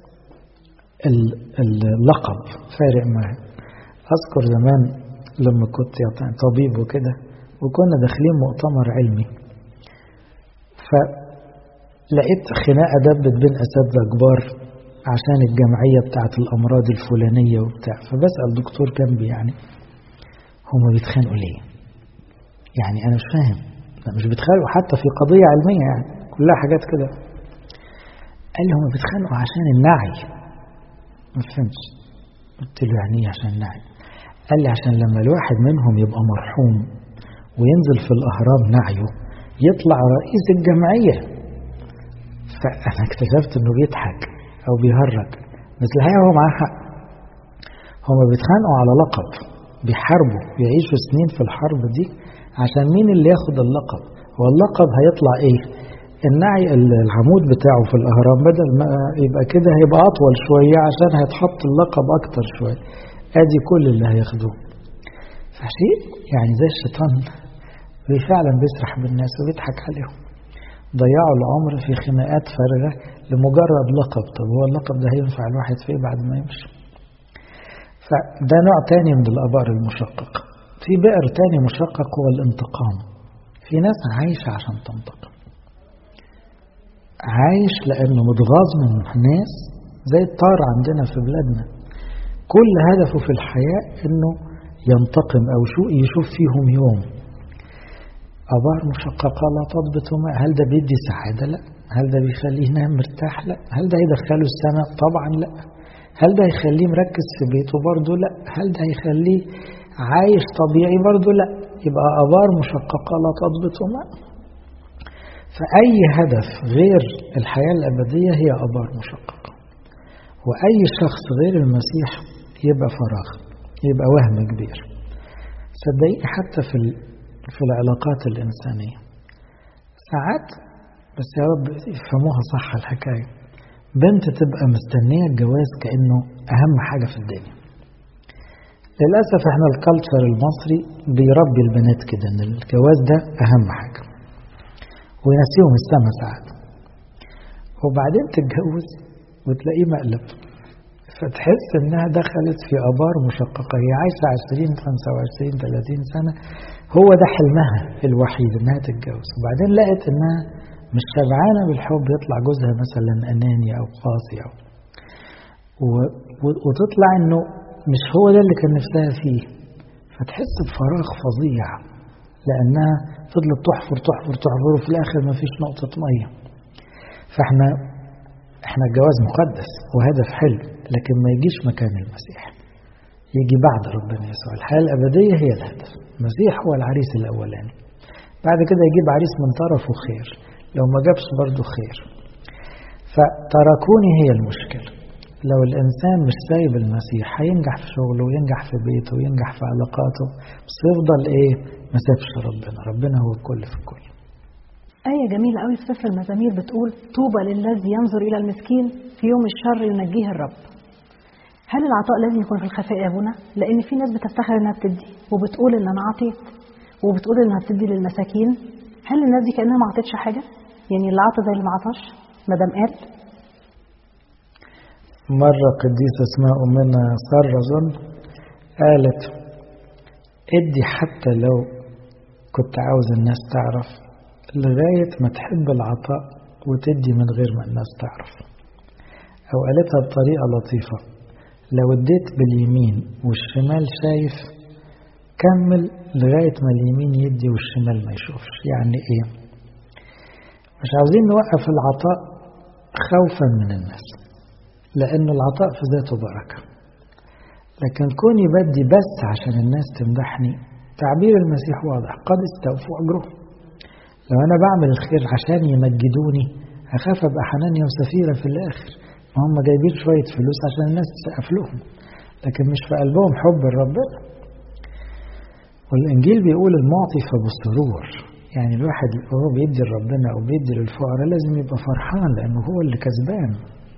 اللقب فارق معاه أذكر زمان لما كنت طبيب وكده وكنا داخلين مؤتمر علمي لقيت خناقة دبت بين أساتذة كبار عشان الجمعية بتاعت الأمراض الفلانية وبتاع فبسأل دكتور جنبي يعني هما بيتخانقوا ليه؟ يعني أنا مش فاهم لا مش بيتخانقوا حتى في قضية علمية يعني كلها حاجات كده قال لي هما بيتخانقوا عشان النعي ما فهمتش قلت له يعني ايه عشان النعي قال لي عشان لما الواحد منهم يبقى مرحوم وينزل في الأهرام نعيه يطلع رئيس الجمعية فأنا اكتشفت إنه بيضحك أو بيهرج بس الحقيقة هو معاه حق هما بيتخانقوا على لقب بيحاربوا بيعيشوا سنين في الحرب دي عشان مين اللي ياخد اللقب هو اللقب هيطلع ايه النعي العمود بتاعه في الأهرام بدل ما يبقى كده هيبقى أطول شوية عشان هيتحط اللقب أكتر شوية أدي كل اللي هياخدوه فشيء يعني زي الشيطان فعلا بيسرح بالناس وبيضحك عليهم ضيعوا العمر في خناقات فارغة لمجرد لقب طب هو اللقب ده هينفع الواحد فيه بعد ما يمشي فده نوع تاني من الآبار المشقق في بئر تاني مشقق هو الانتقام في ناس عايشة عشان تنتقم عايش لأنه متغاظ من ناس زي الطار عندنا في بلادنا كل هدفه في الحياة انه ينتقم او شو يشوف فيهم يوم أبار مشققة لا تضبط ماء هل ده بيدي سعادة لا هل ده بيخليه ينام مرتاح لا هل ده يدخله السماء طبعا لا هل ده يخليه مركز في بيته برضه لا هل ده يخليه عايش طبيعي برضه لا يبقى أبار مشققة لا تضبط ماء فأي هدف غير الحياة الأبدية هي أبار مشققة وأي شخص غير المسيح يبقى فراغ يبقى وهم كبير صدقيني حتى في في العلاقات الإنسانية ساعات بس يا رب يفهموها صح الحكاية بنت تبقى مستنية الجواز كأنه أهم حاجة في الدنيا للأسف احنا الكالتشر المصري بيربي البنات كده ان الجواز ده أهم حاجة وينسيهم السما ساعات وبعدين تتجوز وتلاقيه مقلب فتحس انها دخلت في ابار مشققه هي عايشه 20 25 30 سنه هو ده حلمها الوحيد انها تتجوز وبعدين لقت انها مش شبعانه بالحب يطلع جوزها مثلا اناني او قاسي او وتطلع انه مش هو ده اللي كان نفسها فيه فتحس بفراغ فظيع لانها فضلت تحفر تحفر تحفر وفي الاخر ما فيش نقطه ميه فاحنا احنا الجواز مقدس وهدف حلو لكن ما يجيش مكان المسيح يجي بعد ربنا يسوع الحياة الأبدية هي الهدف المسيح هو العريس الأولاني بعد كده يجيب عريس من طرفه خير لو ما جابش برضه خير فتركوني هي المشكلة لو الإنسان مش سايب المسيح هينجح في شغله وينجح في بيته وينجح في علاقاته بس يفضل إيه ما سابش ربنا ربنا هو الكل في الكل آية جميلة قوي في سفر المزامير بتقول طوبى للذي ينظر إلى المسكين في يوم الشر ينجيه الرب هل العطاء لازم يكون في الخفاء يا ابونا؟ لأن في ناس بتفتخر إنها بتدي وبتقول إن أنا عطيت وبتقول إنها بتدي للمساكين هل الناس دي كأنها ما عطتش حاجة؟ يعني اللي عطى زي اللي ما عطاش؟ مدام قال مرة قديسة اسمها أمنا سارة أظن قالت ادي حتى لو كنت عاوز الناس تعرف لغاية ما تحب العطاء وتدي من غير ما الناس تعرف أو قالتها بطريقة لطيفة لو اديت باليمين والشمال شايف كمل لغاية ما اليمين يدي والشمال ما يشوفش يعني ايه مش عاوزين نوقف العطاء خوفا من الناس لأن العطاء في ذاته بركة لكن كوني بدي بس عشان الناس تمدحني تعبير المسيح واضح قد استوفوا أجرهم لو أنا بعمل الخير عشان يمجدوني أخاف أبقى حنانيا وسفيرة في الآخر ما هم جايبين شوية فلوس عشان الناس تسقف لهم لكن مش في قلبهم حب لربنا والإنجيل بيقول المعطي فبالسرور يعني الواحد وهو بيدي لربنا أو بيدي للفقراء لازم يبقى فرحان لأنه هو اللي كسبان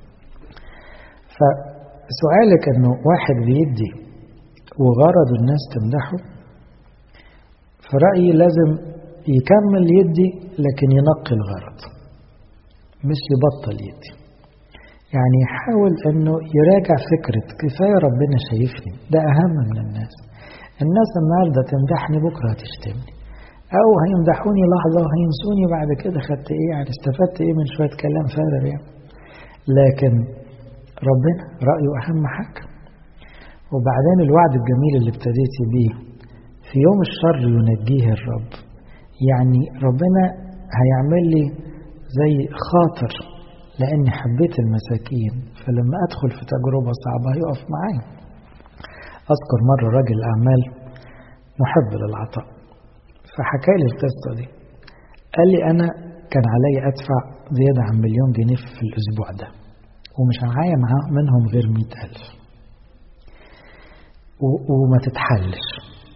فسؤالك أنه واحد بيدي وغرض الناس تمدحه في رأيي لازم يكمل يدي لكن ينقي الغرض مش يبطل يدي يعني يحاول انه يراجع فكرة كفاية ربنا شايفني ده اهم من الناس الناس النهاردة تمدحني بكرة هتشتمني أو هيمدحوني لحظة وهينسوني بعد كده خدت إيه يعني استفدت إيه من شوية كلام فارغ يعني لكن ربنا رأيه أهم حاجة وبعدين الوعد الجميل اللي ابتديتي بيه في يوم الشر ينجيه الرب يعني ربنا هيعمل لي زي خاطر لأني حبيت المساكين فلما أدخل في تجربة صعبة هيقف معايا أذكر مرة راجل أعمال محب للعطاء فحكى لي القصة دي قال لي أنا كان علي أدفع زيادة عن مليون جنيه في الأسبوع ده ومش معايا معاه منهم غير مئة ألف وما تتحلش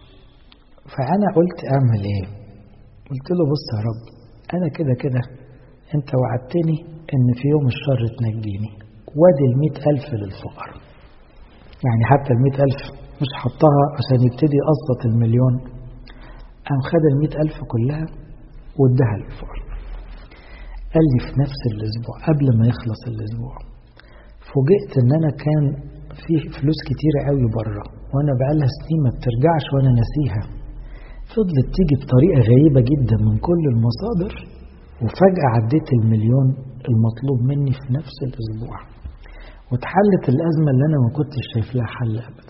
فأنا قلت أعمل إيه قلت له بص يا رب أنا كده كده أنت وعدتني إن في يوم الشر تنجيني وادي المئة ألف للفقراء يعني حتى المئة ألف مش حطها عشان يبتدي قسط المليون قام خد المئة ألف كلها واداها للفقراء قال لي في نفس الأسبوع قبل ما يخلص الأسبوع فوجئت إن أنا كان في فلوس كتيرة قوي بره وأنا بقالها سنين ما بترجعش وأنا ناسيها فضلت تيجي بطريقة غريبة جدا من كل المصادر وفجأة عديت المليون المطلوب مني في نفس الأسبوع واتحلت الأزمة اللي أنا ما كنتش شايف لها حل أبدا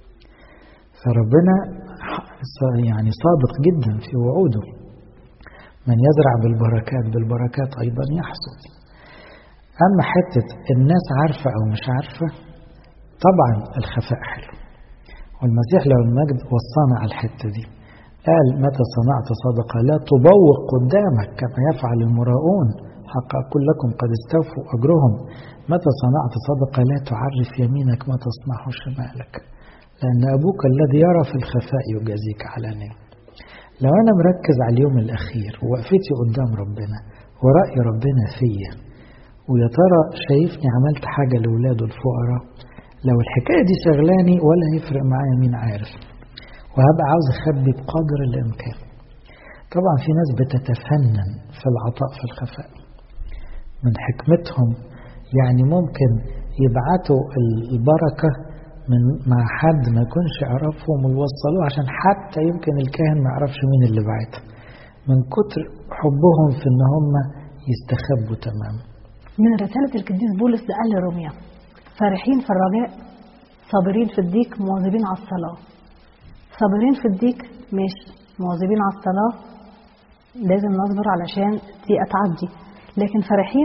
فربنا يعني صادق جدا في وعوده من يزرع بالبركات بالبركات أيضا يحصد أما حتة الناس عارفة أو مش عارفة طبعا الخفاء حلو والمسيح له المجد وصانا على الحتة دي قال متى صنعت صدقة لا تبوق قدامك كما يفعل المراؤون حق أقول لكم قد استوفوا أجرهم متى صنعت صدقة لا تعرف يمينك ما تصنعه شمالك لأن أبوك الذي يرى في الخفاء يجازيك علانية لو أنا مركز على اليوم الأخير ووقفتي قدام ربنا ورأي ربنا فيا ويا ترى شايفني عملت حاجة لولاده الفقراء لو الحكاية دي شغلاني ولا هيفرق معايا مين عارف وهبقى عاوز أخبي بقدر الإمكان طبعا في ناس بتتفنن في العطاء في الخفاء من حكمتهم يعني ممكن يبعتوا البركة من مع حد ما يكونش يعرفهم ويوصلوه عشان حتى يمكن الكاهن ما يعرفش مين اللي بعتها من كتر حبهم في ان هم يستخبوا تماما من رسالة القديس بولس لأهل روميا فرحين في الرجاء صابرين في الضيق مواظبين على الصلاة صابرين في الضيق ماشي مواظبين على الصلاة لازم نصبر علشان دي تعدي لكن فرحين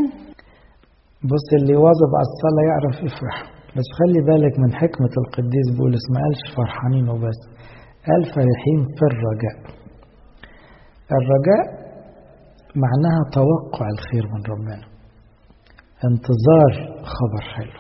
بص اللي واظب على الصلاة يعرف يفرح بس خلي بالك من حكمة القديس بولس ما قالش فرحانين وبس قال فرحين في الرجاء الرجاء معناها توقع الخير من ربنا انتظار خبر حلو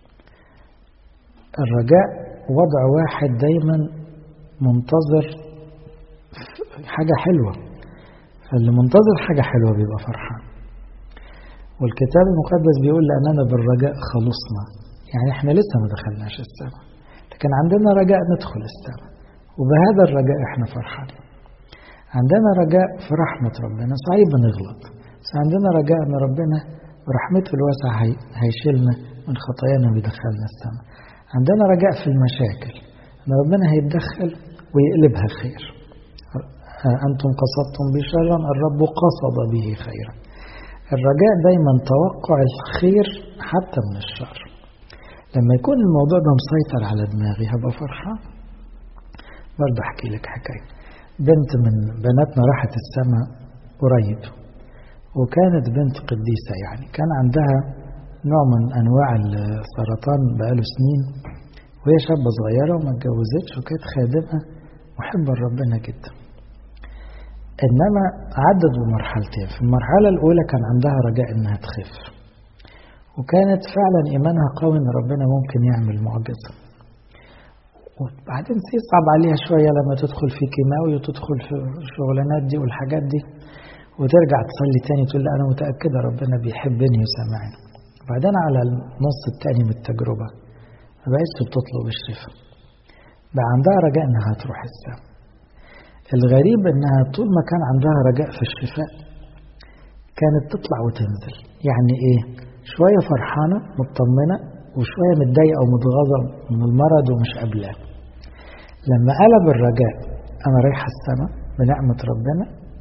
الرجاء وضع واحد دايما منتظر حاجة حلوة فاللي منتظر حاجة حلوة بيبقى فرحان والكتاب المقدس بيقول لأننا بالرجاء خلصنا يعني احنا لسه ما دخلناش السماء لكن عندنا رجاء ندخل السماء وبهذا الرجاء احنا فرحانين عندنا رجاء في رحمة ربنا صعيب نغلط بس عندنا رجاء ان ربنا برحمته الواسعة هيشيلنا من خطايانا ويدخلنا السماء عندنا رجاء في المشاكل ان ربنا هيتدخل ويقلبها خير أنتم قصدتم بشرا الرب قصد به خيرا الرجاء دايما توقع الخير حتى من الشر لما يكون الموضوع ده مسيطر على دماغي هبقى فرحان برضه احكي لك حكايه بنت من بناتنا راحت السماء قريب وكانت بنت قديسه يعني كان عندها نوع من انواع السرطان بقاله سنين وهي شابه صغيره وما اتجوزتش وكانت خادمه محبه لربنا جدا انما عدت بمرحلتين في المرحله الاولى كان عندها رجاء انها تخف وكانت فعلا إيمانها قوي إن ربنا ممكن يعمل معجزة وبعدين يصعب عليها شوية لما تدخل في كيماوي وتدخل في الشغلانات دي والحاجات دي وترجع تصلي تاني تقول لا أنا متأكدة ربنا بيحبني وسامعني وبعدين على النص التاني من التجربة ما بقتش بتطلب الشفاء بقى عندها رجاء إنها تروح السماء الغريب إنها طول ما كان عندها رجاء في الشفاء كانت تطلع وتنزل يعني إيه شوية فرحانة مطمنة وشوية متضايقة ومتغاظة من المرض ومش قابلاه لما قلب الرجاء أنا رايحة السماء بنعمة ربنا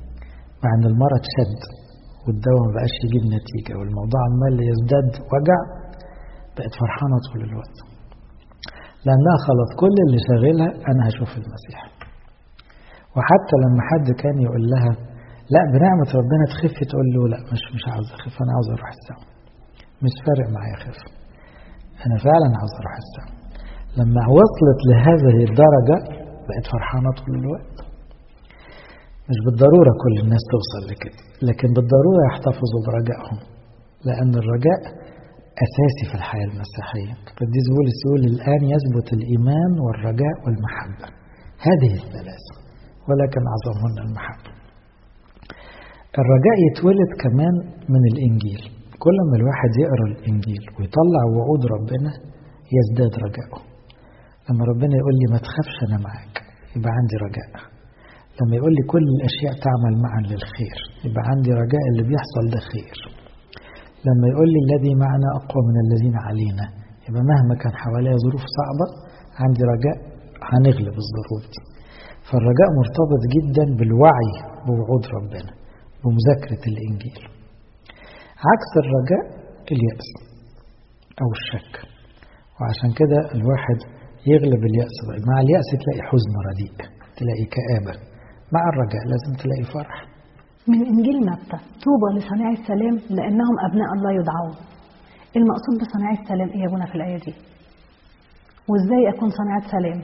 مع ان المرض شد والدواء ما بقاش يجيب نتيجة والموضوع عمال يزداد وجع بقت فرحانة طول الوقت لأنها خلاص كل اللي شاغلها أنا هشوف المسيح وحتى لما حد كان يقول لها لا بنعمة ربنا تخفي تقول له لا مش مش عاوز أخف أنا عاوز أروح السما مش فارق معايا أخف أنا فعلا عاوز أروح السما لما وصلت لهذه الدرجة بقت فرحانة طول الوقت مش بالضرورة كل الناس توصل لكده لكن بالضرورة يحتفظوا برجائهم لأن الرجاء أساسي في الحياة المسيحية القديس بولس يقول الآن يثبت الإيمان والرجاء والمحبة هذه الثلاثة ولكن أعظمهن المحبة الرجاء يتولد كمان من الإنجيل كل ما الواحد يقرأ الإنجيل ويطلع وعود ربنا يزداد رجاءه لما ربنا يقول لي ما تخافش أنا معاك يبقى عندي رجاء لما يقول لي كل الأشياء تعمل معا للخير يبقى عندي رجاء اللي بيحصل ده خير لما يقول لي الذي معنا أقوى من الذين علينا يبقى مهما كان حواليا ظروف صعبة عندي رجاء هنغلب الظروف دي فالرجاء مرتبط جدا بالوعي بوعود ربنا بمذاكرة الإنجيل عكس الرجاء اليأس أو الشك وعشان كده الواحد يغلب اليأس بقى مع اليأس تلاقي حزن رديء تلاقي كآبة مع الرجاء لازم تلاقي فرح من إنجيل متى طوبى لصانعي السلام لأنهم أبناء الله يدعون المقصود بصانعي السلام إيه يا ابونا في الآية دي وإزاي أكون صانعة سلام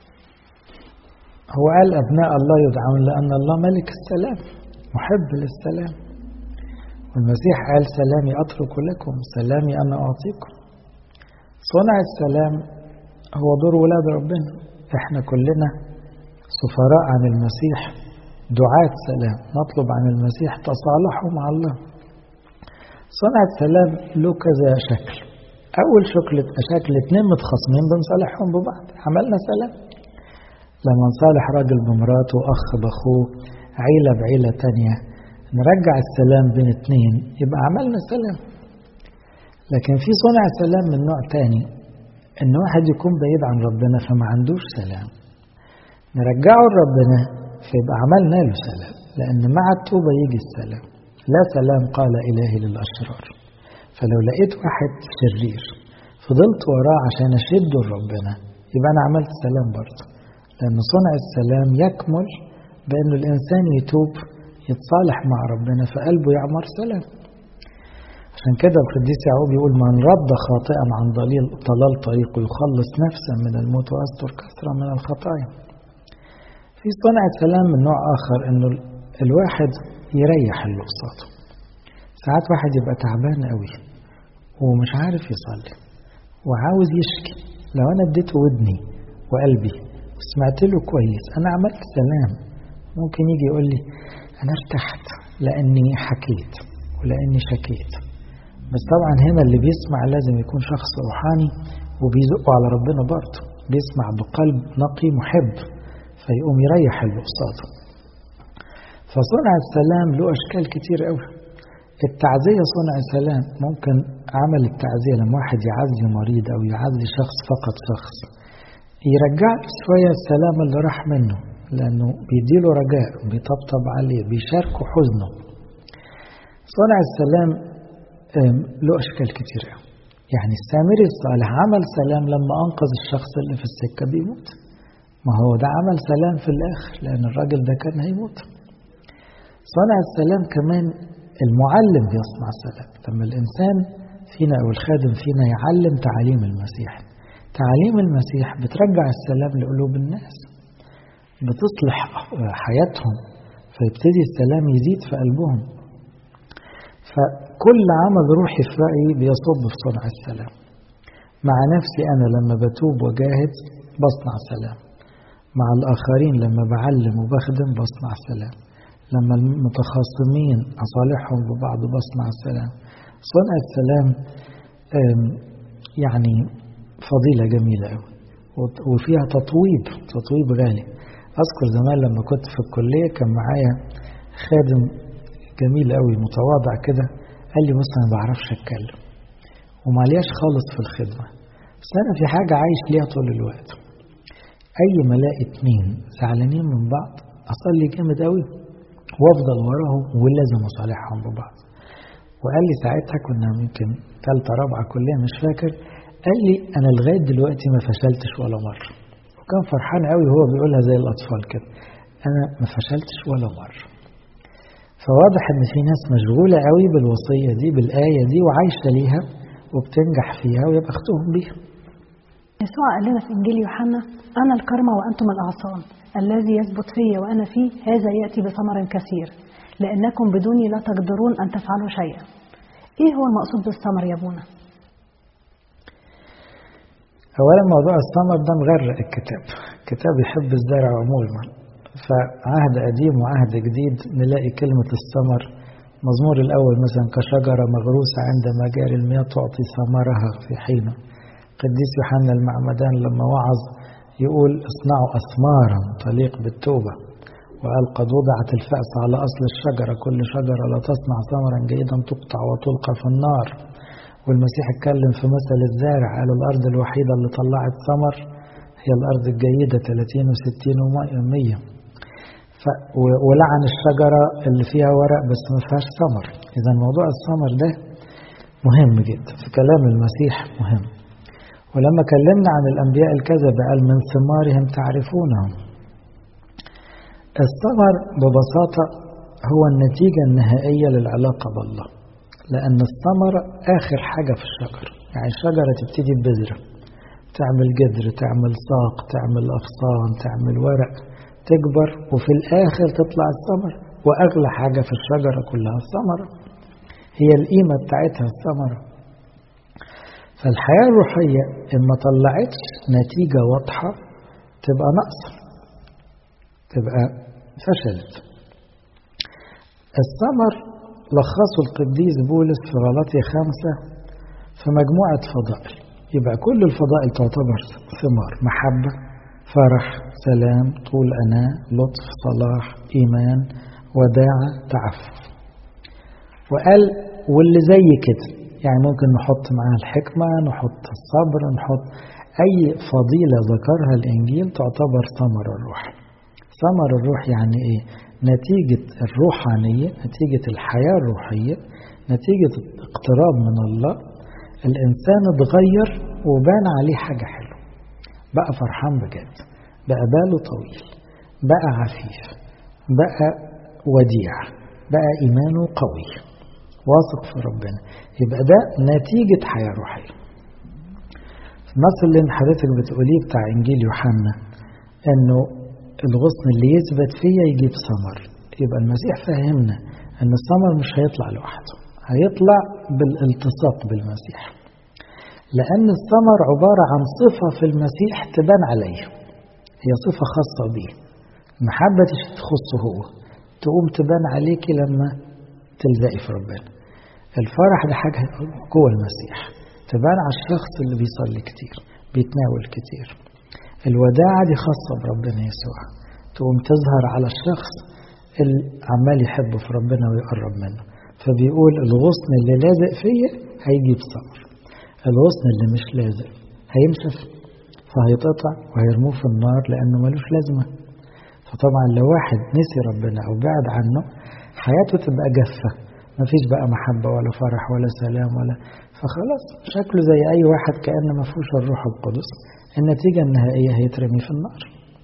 هو قال أبناء الله يدعون لأن الله ملك السلام محب للسلام والمسيح قال سلامي أترك لكم سلامي أنا أعطيكم صنع السلام هو دور ولاد ربنا احنا كلنا سفراء عن المسيح دعاة سلام نطلب عن المسيح تصالحوا مع الله صنع السلام له كذا شكل أول شكل شكل اتنين متخاصمين بنصالحهم ببعض عملنا سلام لما نصالح راجل بمراته أخ بأخوه عيلة بعيلة تانية نرجع السلام بين اتنين يبقى عملنا سلام لكن في صنع سلام من نوع تاني ان واحد يكون بعيد عن ربنا فما عندوش سلام نرجعه لربنا فيبقى عملنا له سلام لان مع التوبة يجي السلام لا سلام قال إلهي للأشرار فلو لقيت واحد شرير فضلت وراه عشان أشده لربنا يبقى أنا عملت سلام برضه لأن صنع السلام يكمل بأنه الإنسان يتوب يتصالح مع ربنا فقلبه يعمر سلام عشان كده القديس يعقوب يقول من رد خاطئا عن ضليل ضلال طريقه يخلص نفسا من الموت ويستر كثرة من الخطايا في صنع سلام من نوع آخر إنه الواحد يريح اللي قصاده ساعات واحد يبقى تعبان قوي ومش عارف يصلي وعاوز يشكي لو أنا اديته ودني وقلبي وسمعت له كويس أنا عملت سلام ممكن يجي يقول لي أنا ارتحت لأني حكيت ولأني شكيت بس طبعا هنا اللي بيسمع لازم يكون شخص روحاني وبيزقه على ربنا برضه بيسمع بقلب نقي محب فيقوم يريح اللي قصاده فصنع السلام له أشكال كتير قوي التعزية صنع سلام ممكن عمل التعزية لما واحد يعزي مريض أو يعزي شخص فقط شخص يرجع شوية السلام اللي راح منه لأنه بيديله رجاء بيطبطب عليه بيشاركه حزنه صنع السلام له أشكال كتير قوي يعني السامري الصالح عمل سلام لما أنقذ الشخص اللي في السكة بيموت ما هو ده عمل سلام في الآخر لأن الراجل ده كان هيموت صنع السلام كمان المعلم بيصنع السلام لما الإنسان فينا أو الخادم فينا يعلم تعاليم المسيح تعاليم المسيح بترجع السلام لقلوب الناس بتصلح حياتهم فيبتدي السلام يزيد في قلبهم فكل عمل روحي في رأيي بيصب في صنع السلام مع نفسي أنا لما بتوب وجاهد بصنع سلام مع الآخرين لما بعلم وبخدم بصنع سلام لما المتخاصمين أصالحهم ببعض بصنع السلام صنع السلام يعني فضيلة جميلة أوي وفيها تطويب تطويب غالي أذكر زمان لما كنت في الكلية كان معايا خادم جميل قوي متواضع كده قال لي بص أنا ما بعرفش أتكلم ومالياش خالص في الخدمة بس أنا في حاجة عايش ليها طول الوقت أي ما الاقي اتنين زعلانين من بعض أصلي جامد قوي وافضل وراهم ولازم اصالحهم ببعض وقال لي ساعتها كنا يمكن ثالثه رابعه كليه مش فاكر قال لي انا لغايه دلوقتي ما فشلتش ولا مره وكان فرحان قوي وهو بيقولها زي الاطفال كده انا ما فشلتش ولا مره فواضح ان في ناس مشغوله قوي بالوصيه دي بالايه دي وعايشه ليها وبتنجح فيها ويا بختهم بيها يسوع قال لنا في انجيل يوحنا انا الكرمه وانتم الاغصان الذي يثبت فيا وانا فيه هذا ياتي بثمر كثير لانكم بدوني لا تقدرون ان تفعلوا شيئا ايه هو المقصود بالثمر يا ابونا اولا موضوع الثمر ده مغرق الكتاب الكتاب يحب الزرع عموما فعهد قديم وعهد جديد نلاقي كلمة الثمر مزمور الأول مثلا كشجرة مغروسة عند مجاري المياه تعطي ثمرها في حينه قديس يوحنا المعمدان لما وعظ يقول اصنعوا أثمارا تليق بالتوبة وقال قد وضعت الفأس على أصل الشجرة كل شجرة لا تصنع ثمرا جيدا تقطع وتلقى في النار والمسيح اتكلم في مثل الزارع قال الأرض الوحيدة اللي طلعت ثمر هي الأرض الجيدة 30 و60 و100 ف... ولعن الشجرة اللي فيها ورق بس ما فيهاش ثمر إذا موضوع الثمر ده مهم جدا في كلام المسيح مهم ولما كلمنا عن الأنبياء الكذبة قال من ثمارهم تعرفونهم الثمر ببساطة هو النتيجة النهائية للعلاقة بالله لأن الثمرة آخر حاجة في الشجر يعني الشجرة تبتدي ببذرة تعمل جذر تعمل ساق تعمل أغصان تعمل ورق تكبر وفي الآخر تطلع الثمر وأغلى حاجة في الشجرة كلها الثمرة هي القيمة بتاعتها الثمرة فالحياة الروحية إن ما طلعتش نتيجة واضحة تبقى ناقصة تبقى فشلت الثمر لخصه القديس بولس في غلطية خمسة في مجموعة فضائل يبقى كل الفضائل تعتبر ثمار محبة فرح سلام طول أناة لطف صلاح إيمان وداعة تعفف وقال واللي زي كده يعني ممكن نحط معاها الحكمة نحط الصبر نحط أي فضيلة ذكرها الإنجيل تعتبر ثمر الروح ثمر الروح يعني إيه نتيجة الروحانية نتيجة الحياة الروحية نتيجة الاقتراب من الله الإنسان اتغير وبان عليه حاجة حلوة بقى فرحان بجد بقى باله طويل بقى عفيف بقى وديع بقى إيمانه قوي واثق في ربنا يبقى ده نتيجة حياة روحية المثل اللي حضرتك بتقوليه بتاع إنجيل يوحنا إنه الغصن اللي يثبت فيا يجيب ثمر يبقى المسيح فهمنا إن الثمر مش هيطلع لوحده هيطلع بالالتصاق بالمسيح لأن الثمر عبارة عن صفة في المسيح تبان عليه هي صفة خاصة بيه المحبة تخصه هو تقوم تبان عليكي لما تلزقي في ربنا الفرح ده حاجة جوه المسيح تبان على الشخص اللي بيصلي كتير بيتناول كتير الوداعة دي خاصة بربنا يسوع تقوم تظهر على الشخص اللي عمال يحبه في ربنا ويقرب منه فبيقول الغصن اللي لازق فيا هيجيب ثمر الغصن اللي مش لازق هينشف فهيتقطع وهيرموه في النار لأنه ملوش لازمة فطبعا لو واحد نسي ربنا أو بعد عنه حياته تبقى جافة مفيش بقى محبة ولا فرح ولا سلام ولا فخلاص شكله زي أي واحد كأن ما فيهوش الروح القدس النتيجة النهائية هيترمي في النار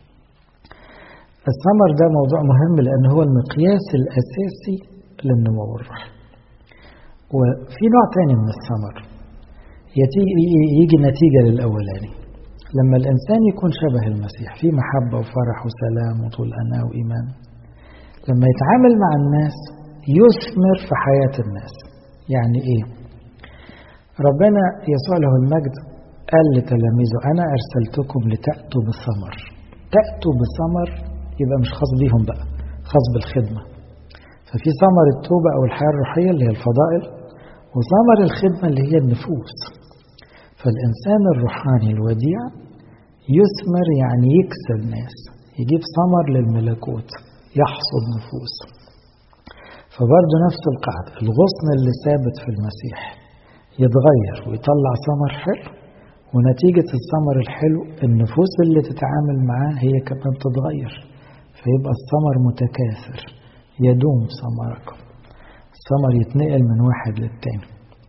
الثمر ده موضوع مهم لأن هو المقياس الأساسي للنمو الروحي وفي نوع تاني من الثمر يجي نتيجة للأولاني لما الإنسان يكون شبه المسيح في محبة وفرح وسلام وطول أناة وإيمان لما يتعامل مع الناس يثمر في حياة الناس يعني إيه ربنا يسوع له المجد قال لتلاميذه أنا أرسلتكم لتأتوا بثمر تأتوا بثمر يبقى مش خاص بيهم بقى خاص بالخدمة ففي ثمر التوبة أو الحياة الروحية اللي هي الفضائل وثمر الخدمة اللي هي النفوس فالإنسان الروحاني الوديع يثمر يعني يكسب ناس يجيب ثمر للملكوت يحصد نفوس فبرضه نفس القاعدة الغصن اللي ثابت في المسيح يتغير ويطلع ثمر حلو ونتيجة الثمر الحلو النفوس اللي تتعامل معاه هي كمان تتغير فيبقى الثمر متكاثر يدوم ثمركم الثمر يتنقل من واحد للتاني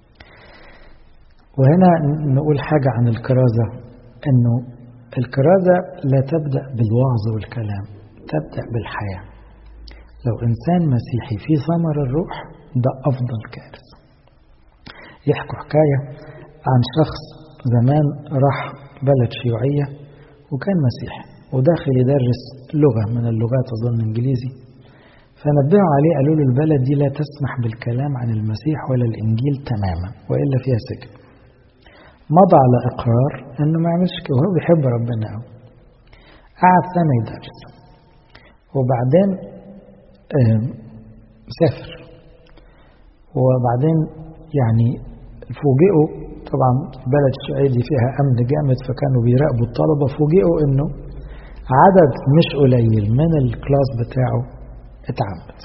وهنا نقول حاجة عن الكرازة أنه الكرازة لا تبدأ بالوعظ والكلام تبدأ بالحياة لو إنسان مسيحي في ثمر الروح ده أفضل كارث يحكوا حكاية عن شخص زمان راح بلد شيوعية وكان مسيحي وداخل يدرس لغة من اللغات أظن إنجليزي فنبهوا عليه قالوا له البلد دي لا تسمح بالكلام عن المسيح ولا الإنجيل تماما وإلا فيها سجن مضى على إقرار إنه ما يعملش كده وهو بيحب ربنا قوي قعد سنة يدرس وبعدين سافر وبعدين يعني فوجئوا طبعا بلد الشيوعية دي فيها أمن جامد فكانوا بيراقبوا الطلبة فوجئوا إنه عدد مش قليل من الكلاس بتاعه اتعمد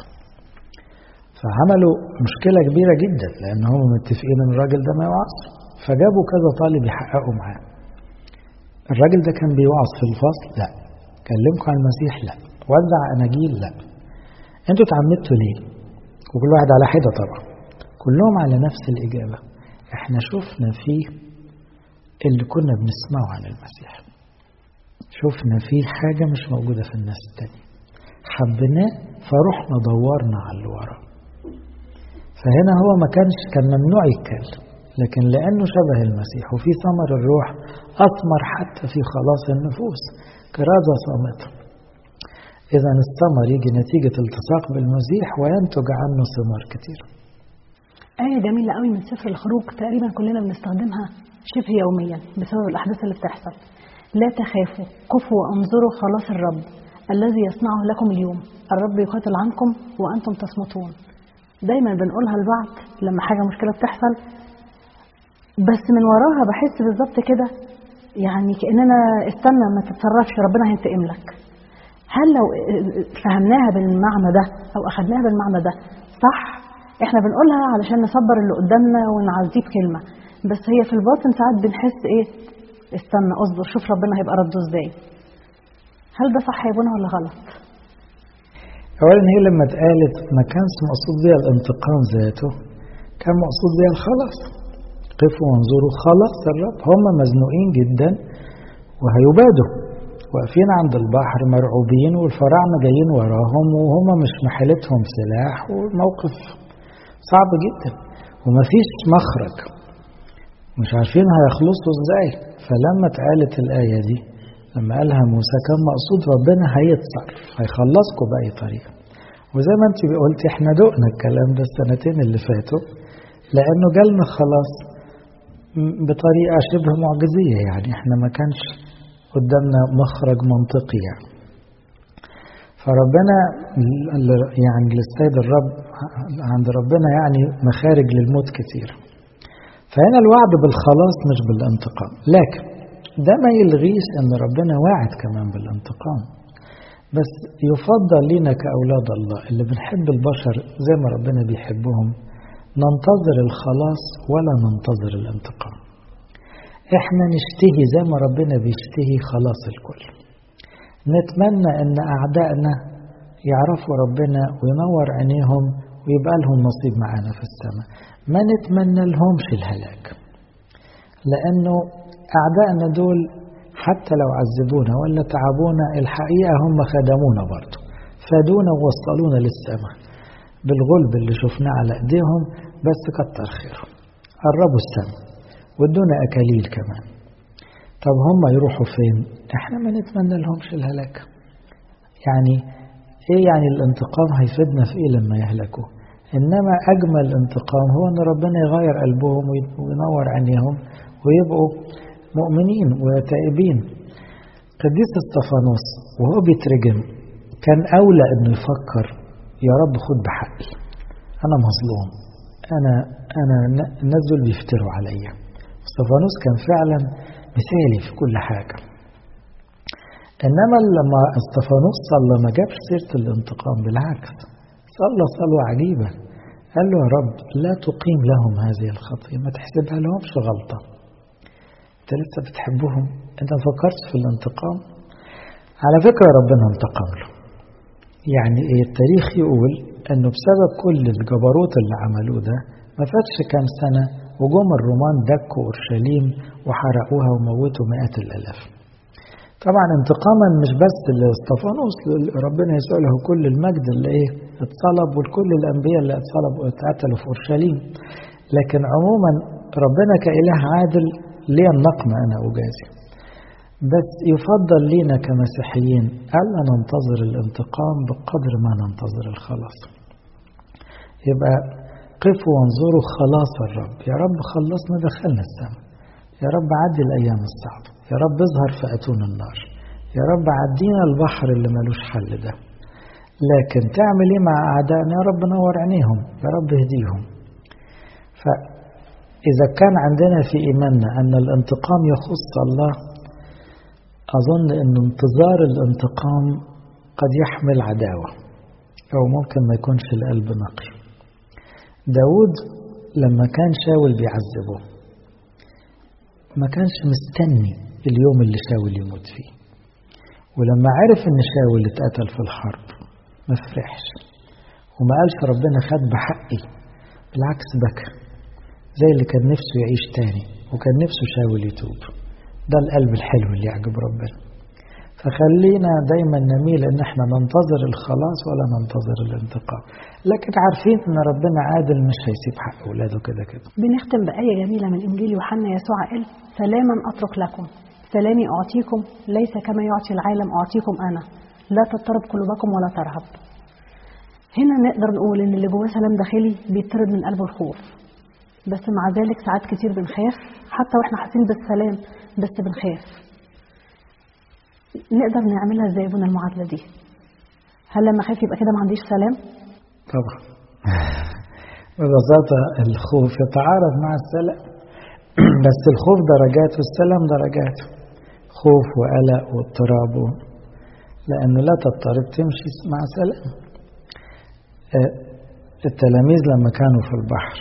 فعملوا مشكلة كبيرة جدا لأن هم متفقين إن الراجل ده ما يوعظ فجابوا كذا طالب يحققوا معاه الراجل ده كان بيوعظ في الفصل لا كلمكم عن المسيح لا وزع أناجيل لا انتوا اتعمدتوا ليه وكل واحد على حدة طبعا كلهم على نفس الإجابة احنا شفنا فيه اللي كنا بنسمعه عن المسيح شفنا فيه حاجة مش موجودة في الناس التانية حبيناه فروحنا دورنا على اللي وراه فهنا هو ما كانش كان ممنوع يتكلم لكن لأنه شبه المسيح وفي ثمر الروح أثمر حتى في خلاص النفوس كرازة صامتة إذا الثمر يجي نتيجة التصاق بالمسيح وينتج عنه ثمار كتير آية جميلة قوي من سفر الخروج تقريبا كلنا بنستخدمها شبه يوميا بسبب الأحداث اللي بتحصل لا تخافوا قفوا وانظروا خلاص الرب الذي يصنعه لكم اليوم الرب يقاتل عنكم وأنتم تصمتون دايما بنقولها لبعض لما حاجة مشكلة بتحصل بس من وراها بحس بالظبط كده يعني كأننا استنى ما تتصرفش ربنا هينتقم لك هل لو فهمناها بالمعنى ده أو أخدناها بالمعنى ده صح احنا بنقولها علشان نصبر اللي قدامنا ونعزيه بكلمة بس هي في الباطن ساعات بنحس ايه استنى اصبر شوف ربنا هيبقى رده ازاي هل ده صح يا بونا ولا غلط اولا هي لما اتقالت ما كانش مقصود بيها الانتقام ذاته كان مقصود بيها الخلاص قفوا وانظروا خلاص الرب هم مزنوقين جدا وهيبادوا واقفين عند البحر مرعوبين والفراعنه جايين وراهم وهم مش محلتهم سلاح والموقف صعب جدا ومفيش مخرج مش عارفين هيخلصوا ازاي فلما اتقالت الآية دي لما قالها موسى كان مقصود ربنا هيتصرف هيخلصكم بأي طريقة وزي ما انت قلتي احنا دقنا الكلام ده السنتين اللي فاتوا لأنه جالنا خلاص بطريقة شبه معجزية يعني احنا ما كانش قدامنا مخرج منطقي يعني فربنا يعني للسيد الرب عند ربنا يعني مخارج للموت كتير فهنا الوعد بالخلاص مش بالانتقام لكن ده ما يلغيش ان ربنا واعد كمان بالانتقام بس يفضل لنا كأولاد الله اللي بنحب البشر زي ما ربنا بيحبهم ننتظر الخلاص ولا ننتظر الانتقام احنا نشتهي زي ما ربنا بيشتهي خلاص الكل نتمنى ان اعدائنا يعرفوا ربنا وينور عينيهم ويبقى لهم نصيب معانا في السماء ما نتمنى لهمش الهلاك لانه اعدائنا دول حتى لو عذبونا ولا تعبونا الحقيقه هم خدمونا برضه فادونا ووصلونا للسماء بالغلب اللي شفناه على ايديهم بس كتر خيرهم قربوا السماء وادونا اكاليل كمان طب هم يروحوا فين احنا ما نتمنى لهمش الهلاك يعني ايه يعني الانتقام هيفيدنا في ايه لما يهلكوا انما اجمل انتقام هو ان ربنا يغير قلبهم وينور عينيهم ويبقوا مؤمنين وتائبين قديس استفانوس وهو بيترجم كان اولى انه يفكر يا رب خد بحقي انا مظلوم انا انا الناس دول بيفتروا عليا استفانوس كان فعلا مثالي في كل حاجه انما لما استفانوس صلى ما جابش سيره الانتقام بالعكس صلى صلوه عجيبه قال له يا رب لا تقيم لهم هذه الخطيه ما تحسبها لهمش غلطه انت لسه بتحبهم انت ما فكرتش في الانتقام على فكره ربنا انتقم له يعني ايه التاريخ يقول انه بسبب كل الجبروت اللي عملوه ده ما فاتش كام سنة وجم الرومان دكوا اورشليم وحرقوها وموتوا مئات الالاف طبعا انتقاما مش بس لاستفانوس ربنا يسوع له كل المجد اللي ايه اتصلب وكل الانبياء اللي اتصلبوا اتقتلوا في اورشليم لكن عموما ربنا كاله عادل ليه النقم انا اجازي بس يفضل لينا كمسيحيين الا ننتظر الانتقام بقدر ما ننتظر الخلاص يبقى قفوا وانظروا خلاص الرب يا رب خلصنا دخلنا السماء يا رب عدي الايام الصعبه يا رب اظهر في اتون النار يا رب عدينا البحر اللي ملوش حل ده لكن تعمل ايه مع اعدائنا يا رب نور عينيهم يا رب اهديهم فاذا كان عندنا في ايماننا ان الانتقام يخص الله اظن ان انتظار الانتقام قد يحمل عداوه او ممكن ما يكونش القلب نقي داود لما كان شاول بيعذبه ما كانش مستني اليوم اللي شاول يموت فيه ولما عرف ان شاول اتقتل في الحرب ما فرحش وما قالش ربنا خد بحقي بالعكس بكى زي اللي كان نفسه يعيش تاني وكان نفسه شاول يتوب ده القلب الحلو اللي يعجب ربنا فخلينا دايما نميل ان احنا ننتظر الخلاص ولا ننتظر الانتقام لكن عارفين ان ربنا عادل مش هيسيب حق اولاده كده كده بنختم بآية جميلة من إنجيل يوحنا يسوع قال سلاما أترك لكم سلامي أعطيكم ليس كما يعطي العالم أعطيكم أنا لا تضطرب قلوبكم ولا ترهب هنا نقدر نقول إن اللي جواه سلام داخلي بيطرد من قلبه الخوف بس مع ذلك ساعات كتير بنخاف حتى واحنا حاسين بالسلام بس بنخاف نقدر نعملها ازاي بنا المعادله دي هل لما اخاف يبقى كده ما عنديش سلام طبعا ببساطة الخوف يتعارض مع السلام بس الخوف درجات والسلام درجات خوف وقلق واضطراب لأنه لا تضطرب تمشي مع سلام التلاميذ لما كانوا في البحر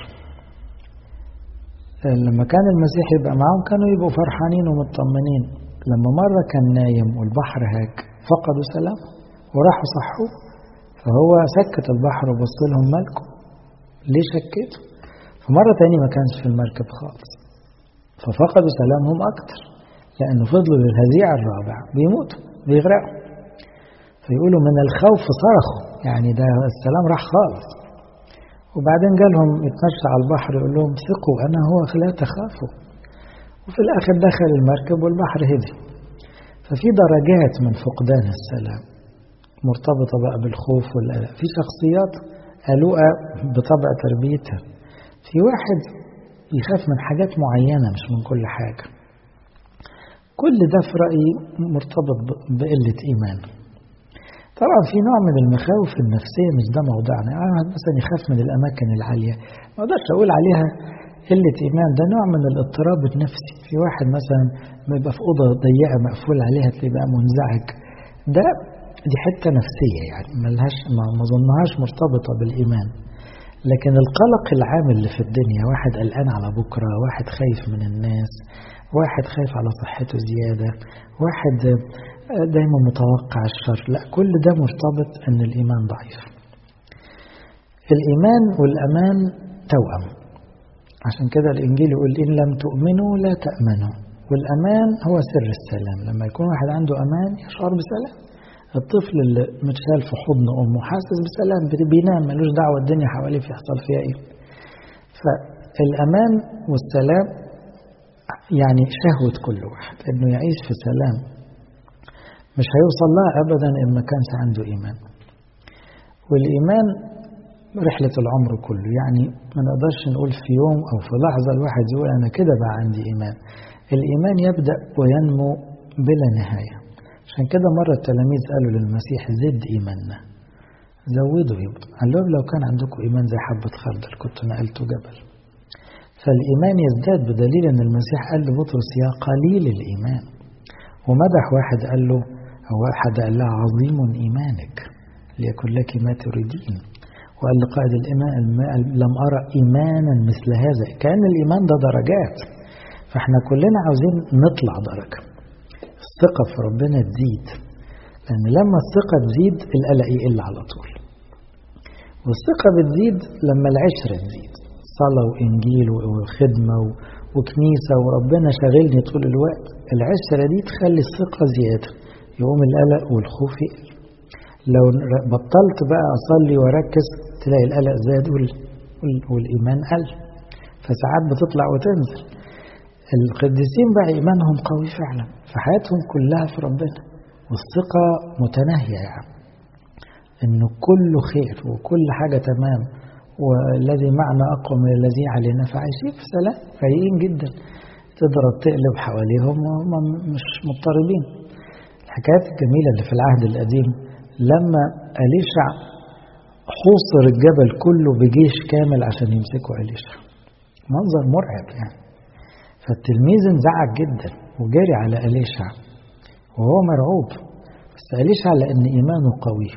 لما كان المسيح يبقى معاهم كانوا يبقوا فرحانين ومطمنين لما مرة كان نايم والبحر هاك فقدوا سلام وراحوا صحوه فهو سكت البحر وبص لهم مالكم ليه شكيتوا فمرة تاني ما كانش في المركب خالص ففقدوا سلامهم أكتر لأنه فضلوا للهزيع الرابع بيموتوا بيغرقوا فيقولوا من الخوف صرخوا يعني ده السلام راح خالص وبعدين جالهم يتمشى على البحر يقول لهم ثقوا أنا هو لا تخافوا وفي الآخر دخل المركب والبحر هدي ففي درجات من فقدان السلام مرتبطة بقى بالخوف والقلق في شخصيات قلوقة بطبع تربيتها في واحد يخاف من حاجات معينة مش من كل حاجة كل ده في رأيي مرتبط بقلة إيمان طبعا في نوع من المخاوف النفسية مش ده موضوعنا يعني مثلا يخاف من الأماكن العالية ما أقدرش أقول عليها قلة إيمان ده نوع من الاضطراب النفسي في واحد مثلا ما يبقى في أوضة ضيقة مقفول عليها تلاقيه بقى منزعج ده دي حتة نفسية يعني ملهاش ما أظنهاش مرتبطة بالإيمان لكن القلق العام اللي في الدنيا واحد قلقان على بكرة واحد خايف من الناس واحد خايف على صحته زيادة واحد دايما متوقع الشر لا كل ده مرتبط ان الإيمان ضعيف الإيمان والأمان توأم عشان كده الإنجيل يقول إن لم تؤمنوا لا تأمنوا والأمان هو سر السلام لما يكون واحد عنده أمان يشعر بسلام الطفل اللي متشال في حضن أمه حاسس بسلام بينام ملوش دعوة الدنيا حواليه يحصل فيها إيه فالأمان والسلام يعني شهوة كل واحد إنه يعيش في سلام مش هيوصل لها أبدا إن ما كانش عنده إيمان والإيمان رحلة العمر كله يعني ما نقدرش نقول في يوم أو في لحظة الواحد يقول أنا كده بقى عندي إيمان الإيمان يبدأ وينمو بلا نهاية عشان كده مرة التلاميذ قالوا للمسيح زد إيماننا زودوا يبقى قال لهم لو كان عندكم إيمان زي حبة خردل كنت نقلتوا جبل فالإيمان يزداد بدليل أن المسيح قال لبطرس يا قليل الإيمان ومدح واحد قال له أو واحد قال له عظيم إيمانك ليكن لك ما تريدين وقال لقائد الإيمان لم أرى إيمانا مثل هذا كأن الإيمان ده درجات فإحنا كلنا عاوزين نطلع درجة الثقة في ربنا تزيد لأن لما الثقة تزيد القلق يقل على طول والثقة بتزيد لما العشرة تزيد صلاة وإنجيل وخدمة وكنيسة وربنا شاغلني طول الوقت العشرة دي تخلي الثقة زيادة يقوم القلق والخوف يقل لو بطلت بقى أصلي وأركز تلاقي القلق زاد والإيمان قل فساعات بتطلع وتنزل القديسين بقى إيمانهم قوي فعلا فحياتهم كلها في ربنا والثقة متناهية يعني إنه كله خير وكل حاجة تمام والذي معنا أقوى من الذي علينا فعايشين في سلام فايقين جدا تضرب تقلب حواليهم وهم مش مضطربين الحكايات الجميلة اللي في العهد القديم لما أليشع حوصر الجبل كله بجيش كامل عشان يمسكوا أليشع منظر مرعب يعني فالتلميذ انزعج جدا وجري على أليشع وهو مرعوب بس أليشع لأن إيمانه قوي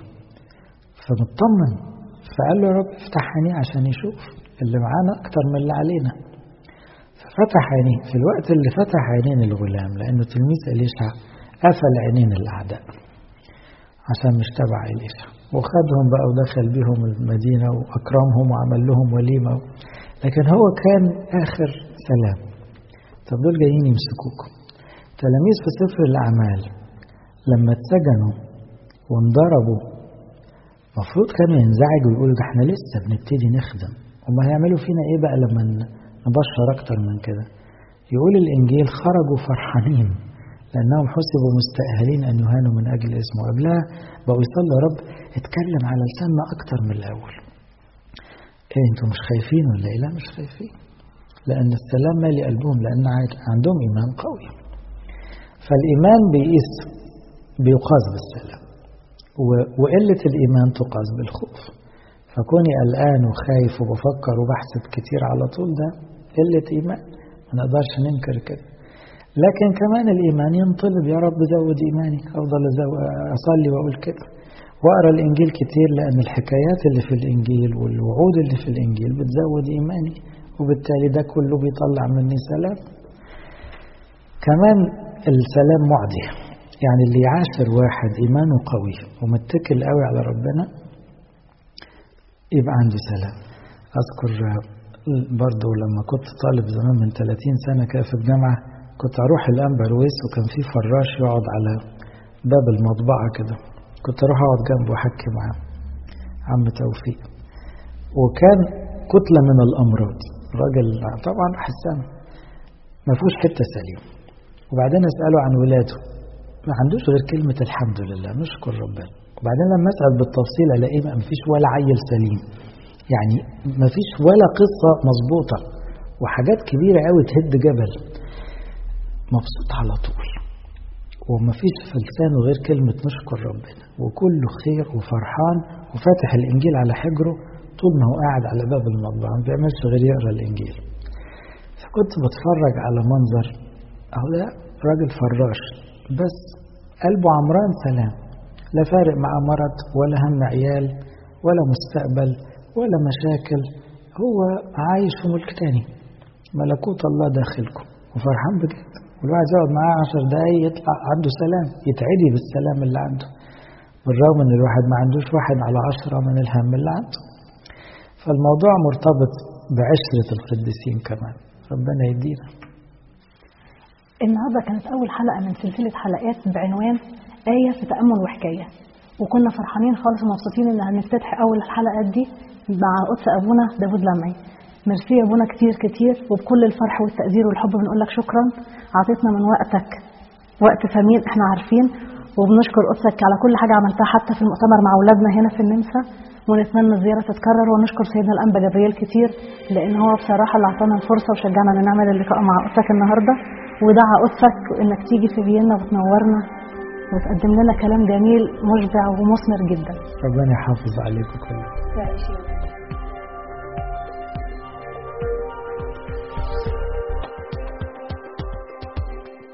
فمطمن فقال له يا رب افتح عينيه عشان يشوف اللي معانا أكتر من اللي علينا ففتح عينيه في الوقت اللي فتح عينين الغلام لأنه تلميذ أليشع قفل عينين الأعداء عشان مش تبع إليشع وخدهم بقى ودخل بهم المدينة وأكرمهم وعمل لهم وليمة لكن هو كان آخر سلام طب دول جايين يمسكوكم تلاميذ في سفر الأعمال لما اتسجنوا وانضربوا المفروض كانوا ينزعجوا ويقولوا ده احنا لسه بنبتدي نخدم هم هيعملوا فينا ايه بقى لما نبشر اكتر من كده يقول الانجيل خرجوا فرحانين لانهم حسبوا مستأهلين ان يهانوا من اجل اسمه قبلها بقوا يصلوا يا رب اتكلم على لساننا اكتر من الاول ايه انتوا مش خايفين ولا ايه لا مش خايفين لان السلام مالي قلبهم لان عندهم ايمان قوي فالايمان بيقيس بيقاس بالسلام وقلة الإيمان تقاس بالخوف فكوني قلقان وخايف وبفكر وبحسب كتير على طول ده قلة إيمان ما نقدرش ننكر كده لكن كمان الإيمان ينطلب يا رب زود إيماني أفضل أصلي وأقول كده وأقرأ الإنجيل كتير لأن الحكايات اللي في الإنجيل والوعود اللي في الإنجيل بتزود إيماني وبالتالي ده كله بيطلع مني سلام كمان السلام معدي يعني اللي يعاشر واحد إيمانه قوي ومتكل قوي على ربنا يبقى عنده سلام أذكر برضه لما كنت طالب زمان من 30 سنة كده في الجامعة كنت أروح الأنبا رويس وكان في فراش يقعد على باب المطبعة كده كنت أروح أقعد جنبه وأحكي معاه عم توفيق وكان كتلة من الأمراض راجل طبعا حسان ما فيهوش حتة سليم وبعدين أسأله عن ولاده ما عندوش غير كلمة الحمد لله نشكر ربنا وبعدين لما أسأل بالتفصيل ألاقيه ما فيش ولا عيل سليم يعني ما فيش ولا قصة مظبوطة وحاجات كبيرة قوي تهد جبل مبسوط على طول وما فيش في لسانه غير كلمة نشكر ربنا وكله خير وفرحان وفاتح الإنجيل على حجره طول ما هو قاعد على باب المطبعة ما بيعملش غير يقرأ الإنجيل فكنت بتفرج على منظر أهو ده راجل فراش بس قلبه عمران سلام لا فارق معاه مرض ولا هم عيال ولا مستقبل ولا مشاكل هو عايش في ملك تاني ملكوت الله داخلكم وفرحان بجد والواحد يقعد معاه عشر دقايق يطلع عنده سلام يتعدي بالسلام اللي عنده بالرغم ان الواحد ما عندوش واحد على عشرة من الهم اللي عنده فالموضوع مرتبط بعشرة القديسين كمان ربنا يدينا النهارده كانت أول حلقة من سلسلة حلقات بعنوان آية في تأمل وحكاية وكنا فرحانين خالص ومبسوطين إن هنفتتح أول الحلقات دي مع قدس أبونا داوود لمعي ميرسي يا ابونا كتير كتير وبكل الفرح والتقدير والحب بنقول لك شكرا عطيتنا من وقتك وقت ثمين احنا عارفين وبنشكر قدسك على كل حاجه عملتها حتى في المؤتمر مع اولادنا هنا في النمسا ونتمنى الزياره تتكرر ونشكر سيدنا الانبا جبريل كتير لان هو بصراحه اللي اعطانا الفرصه وشجعنا ان نعمل اللقاء مع قدسك النهارده ودعا قدسك انك تيجي في فيينا وتنورنا وتقدم لنا كلام جميل مشبع ومثمر جدا ربنا يحافظ عليكم كلكم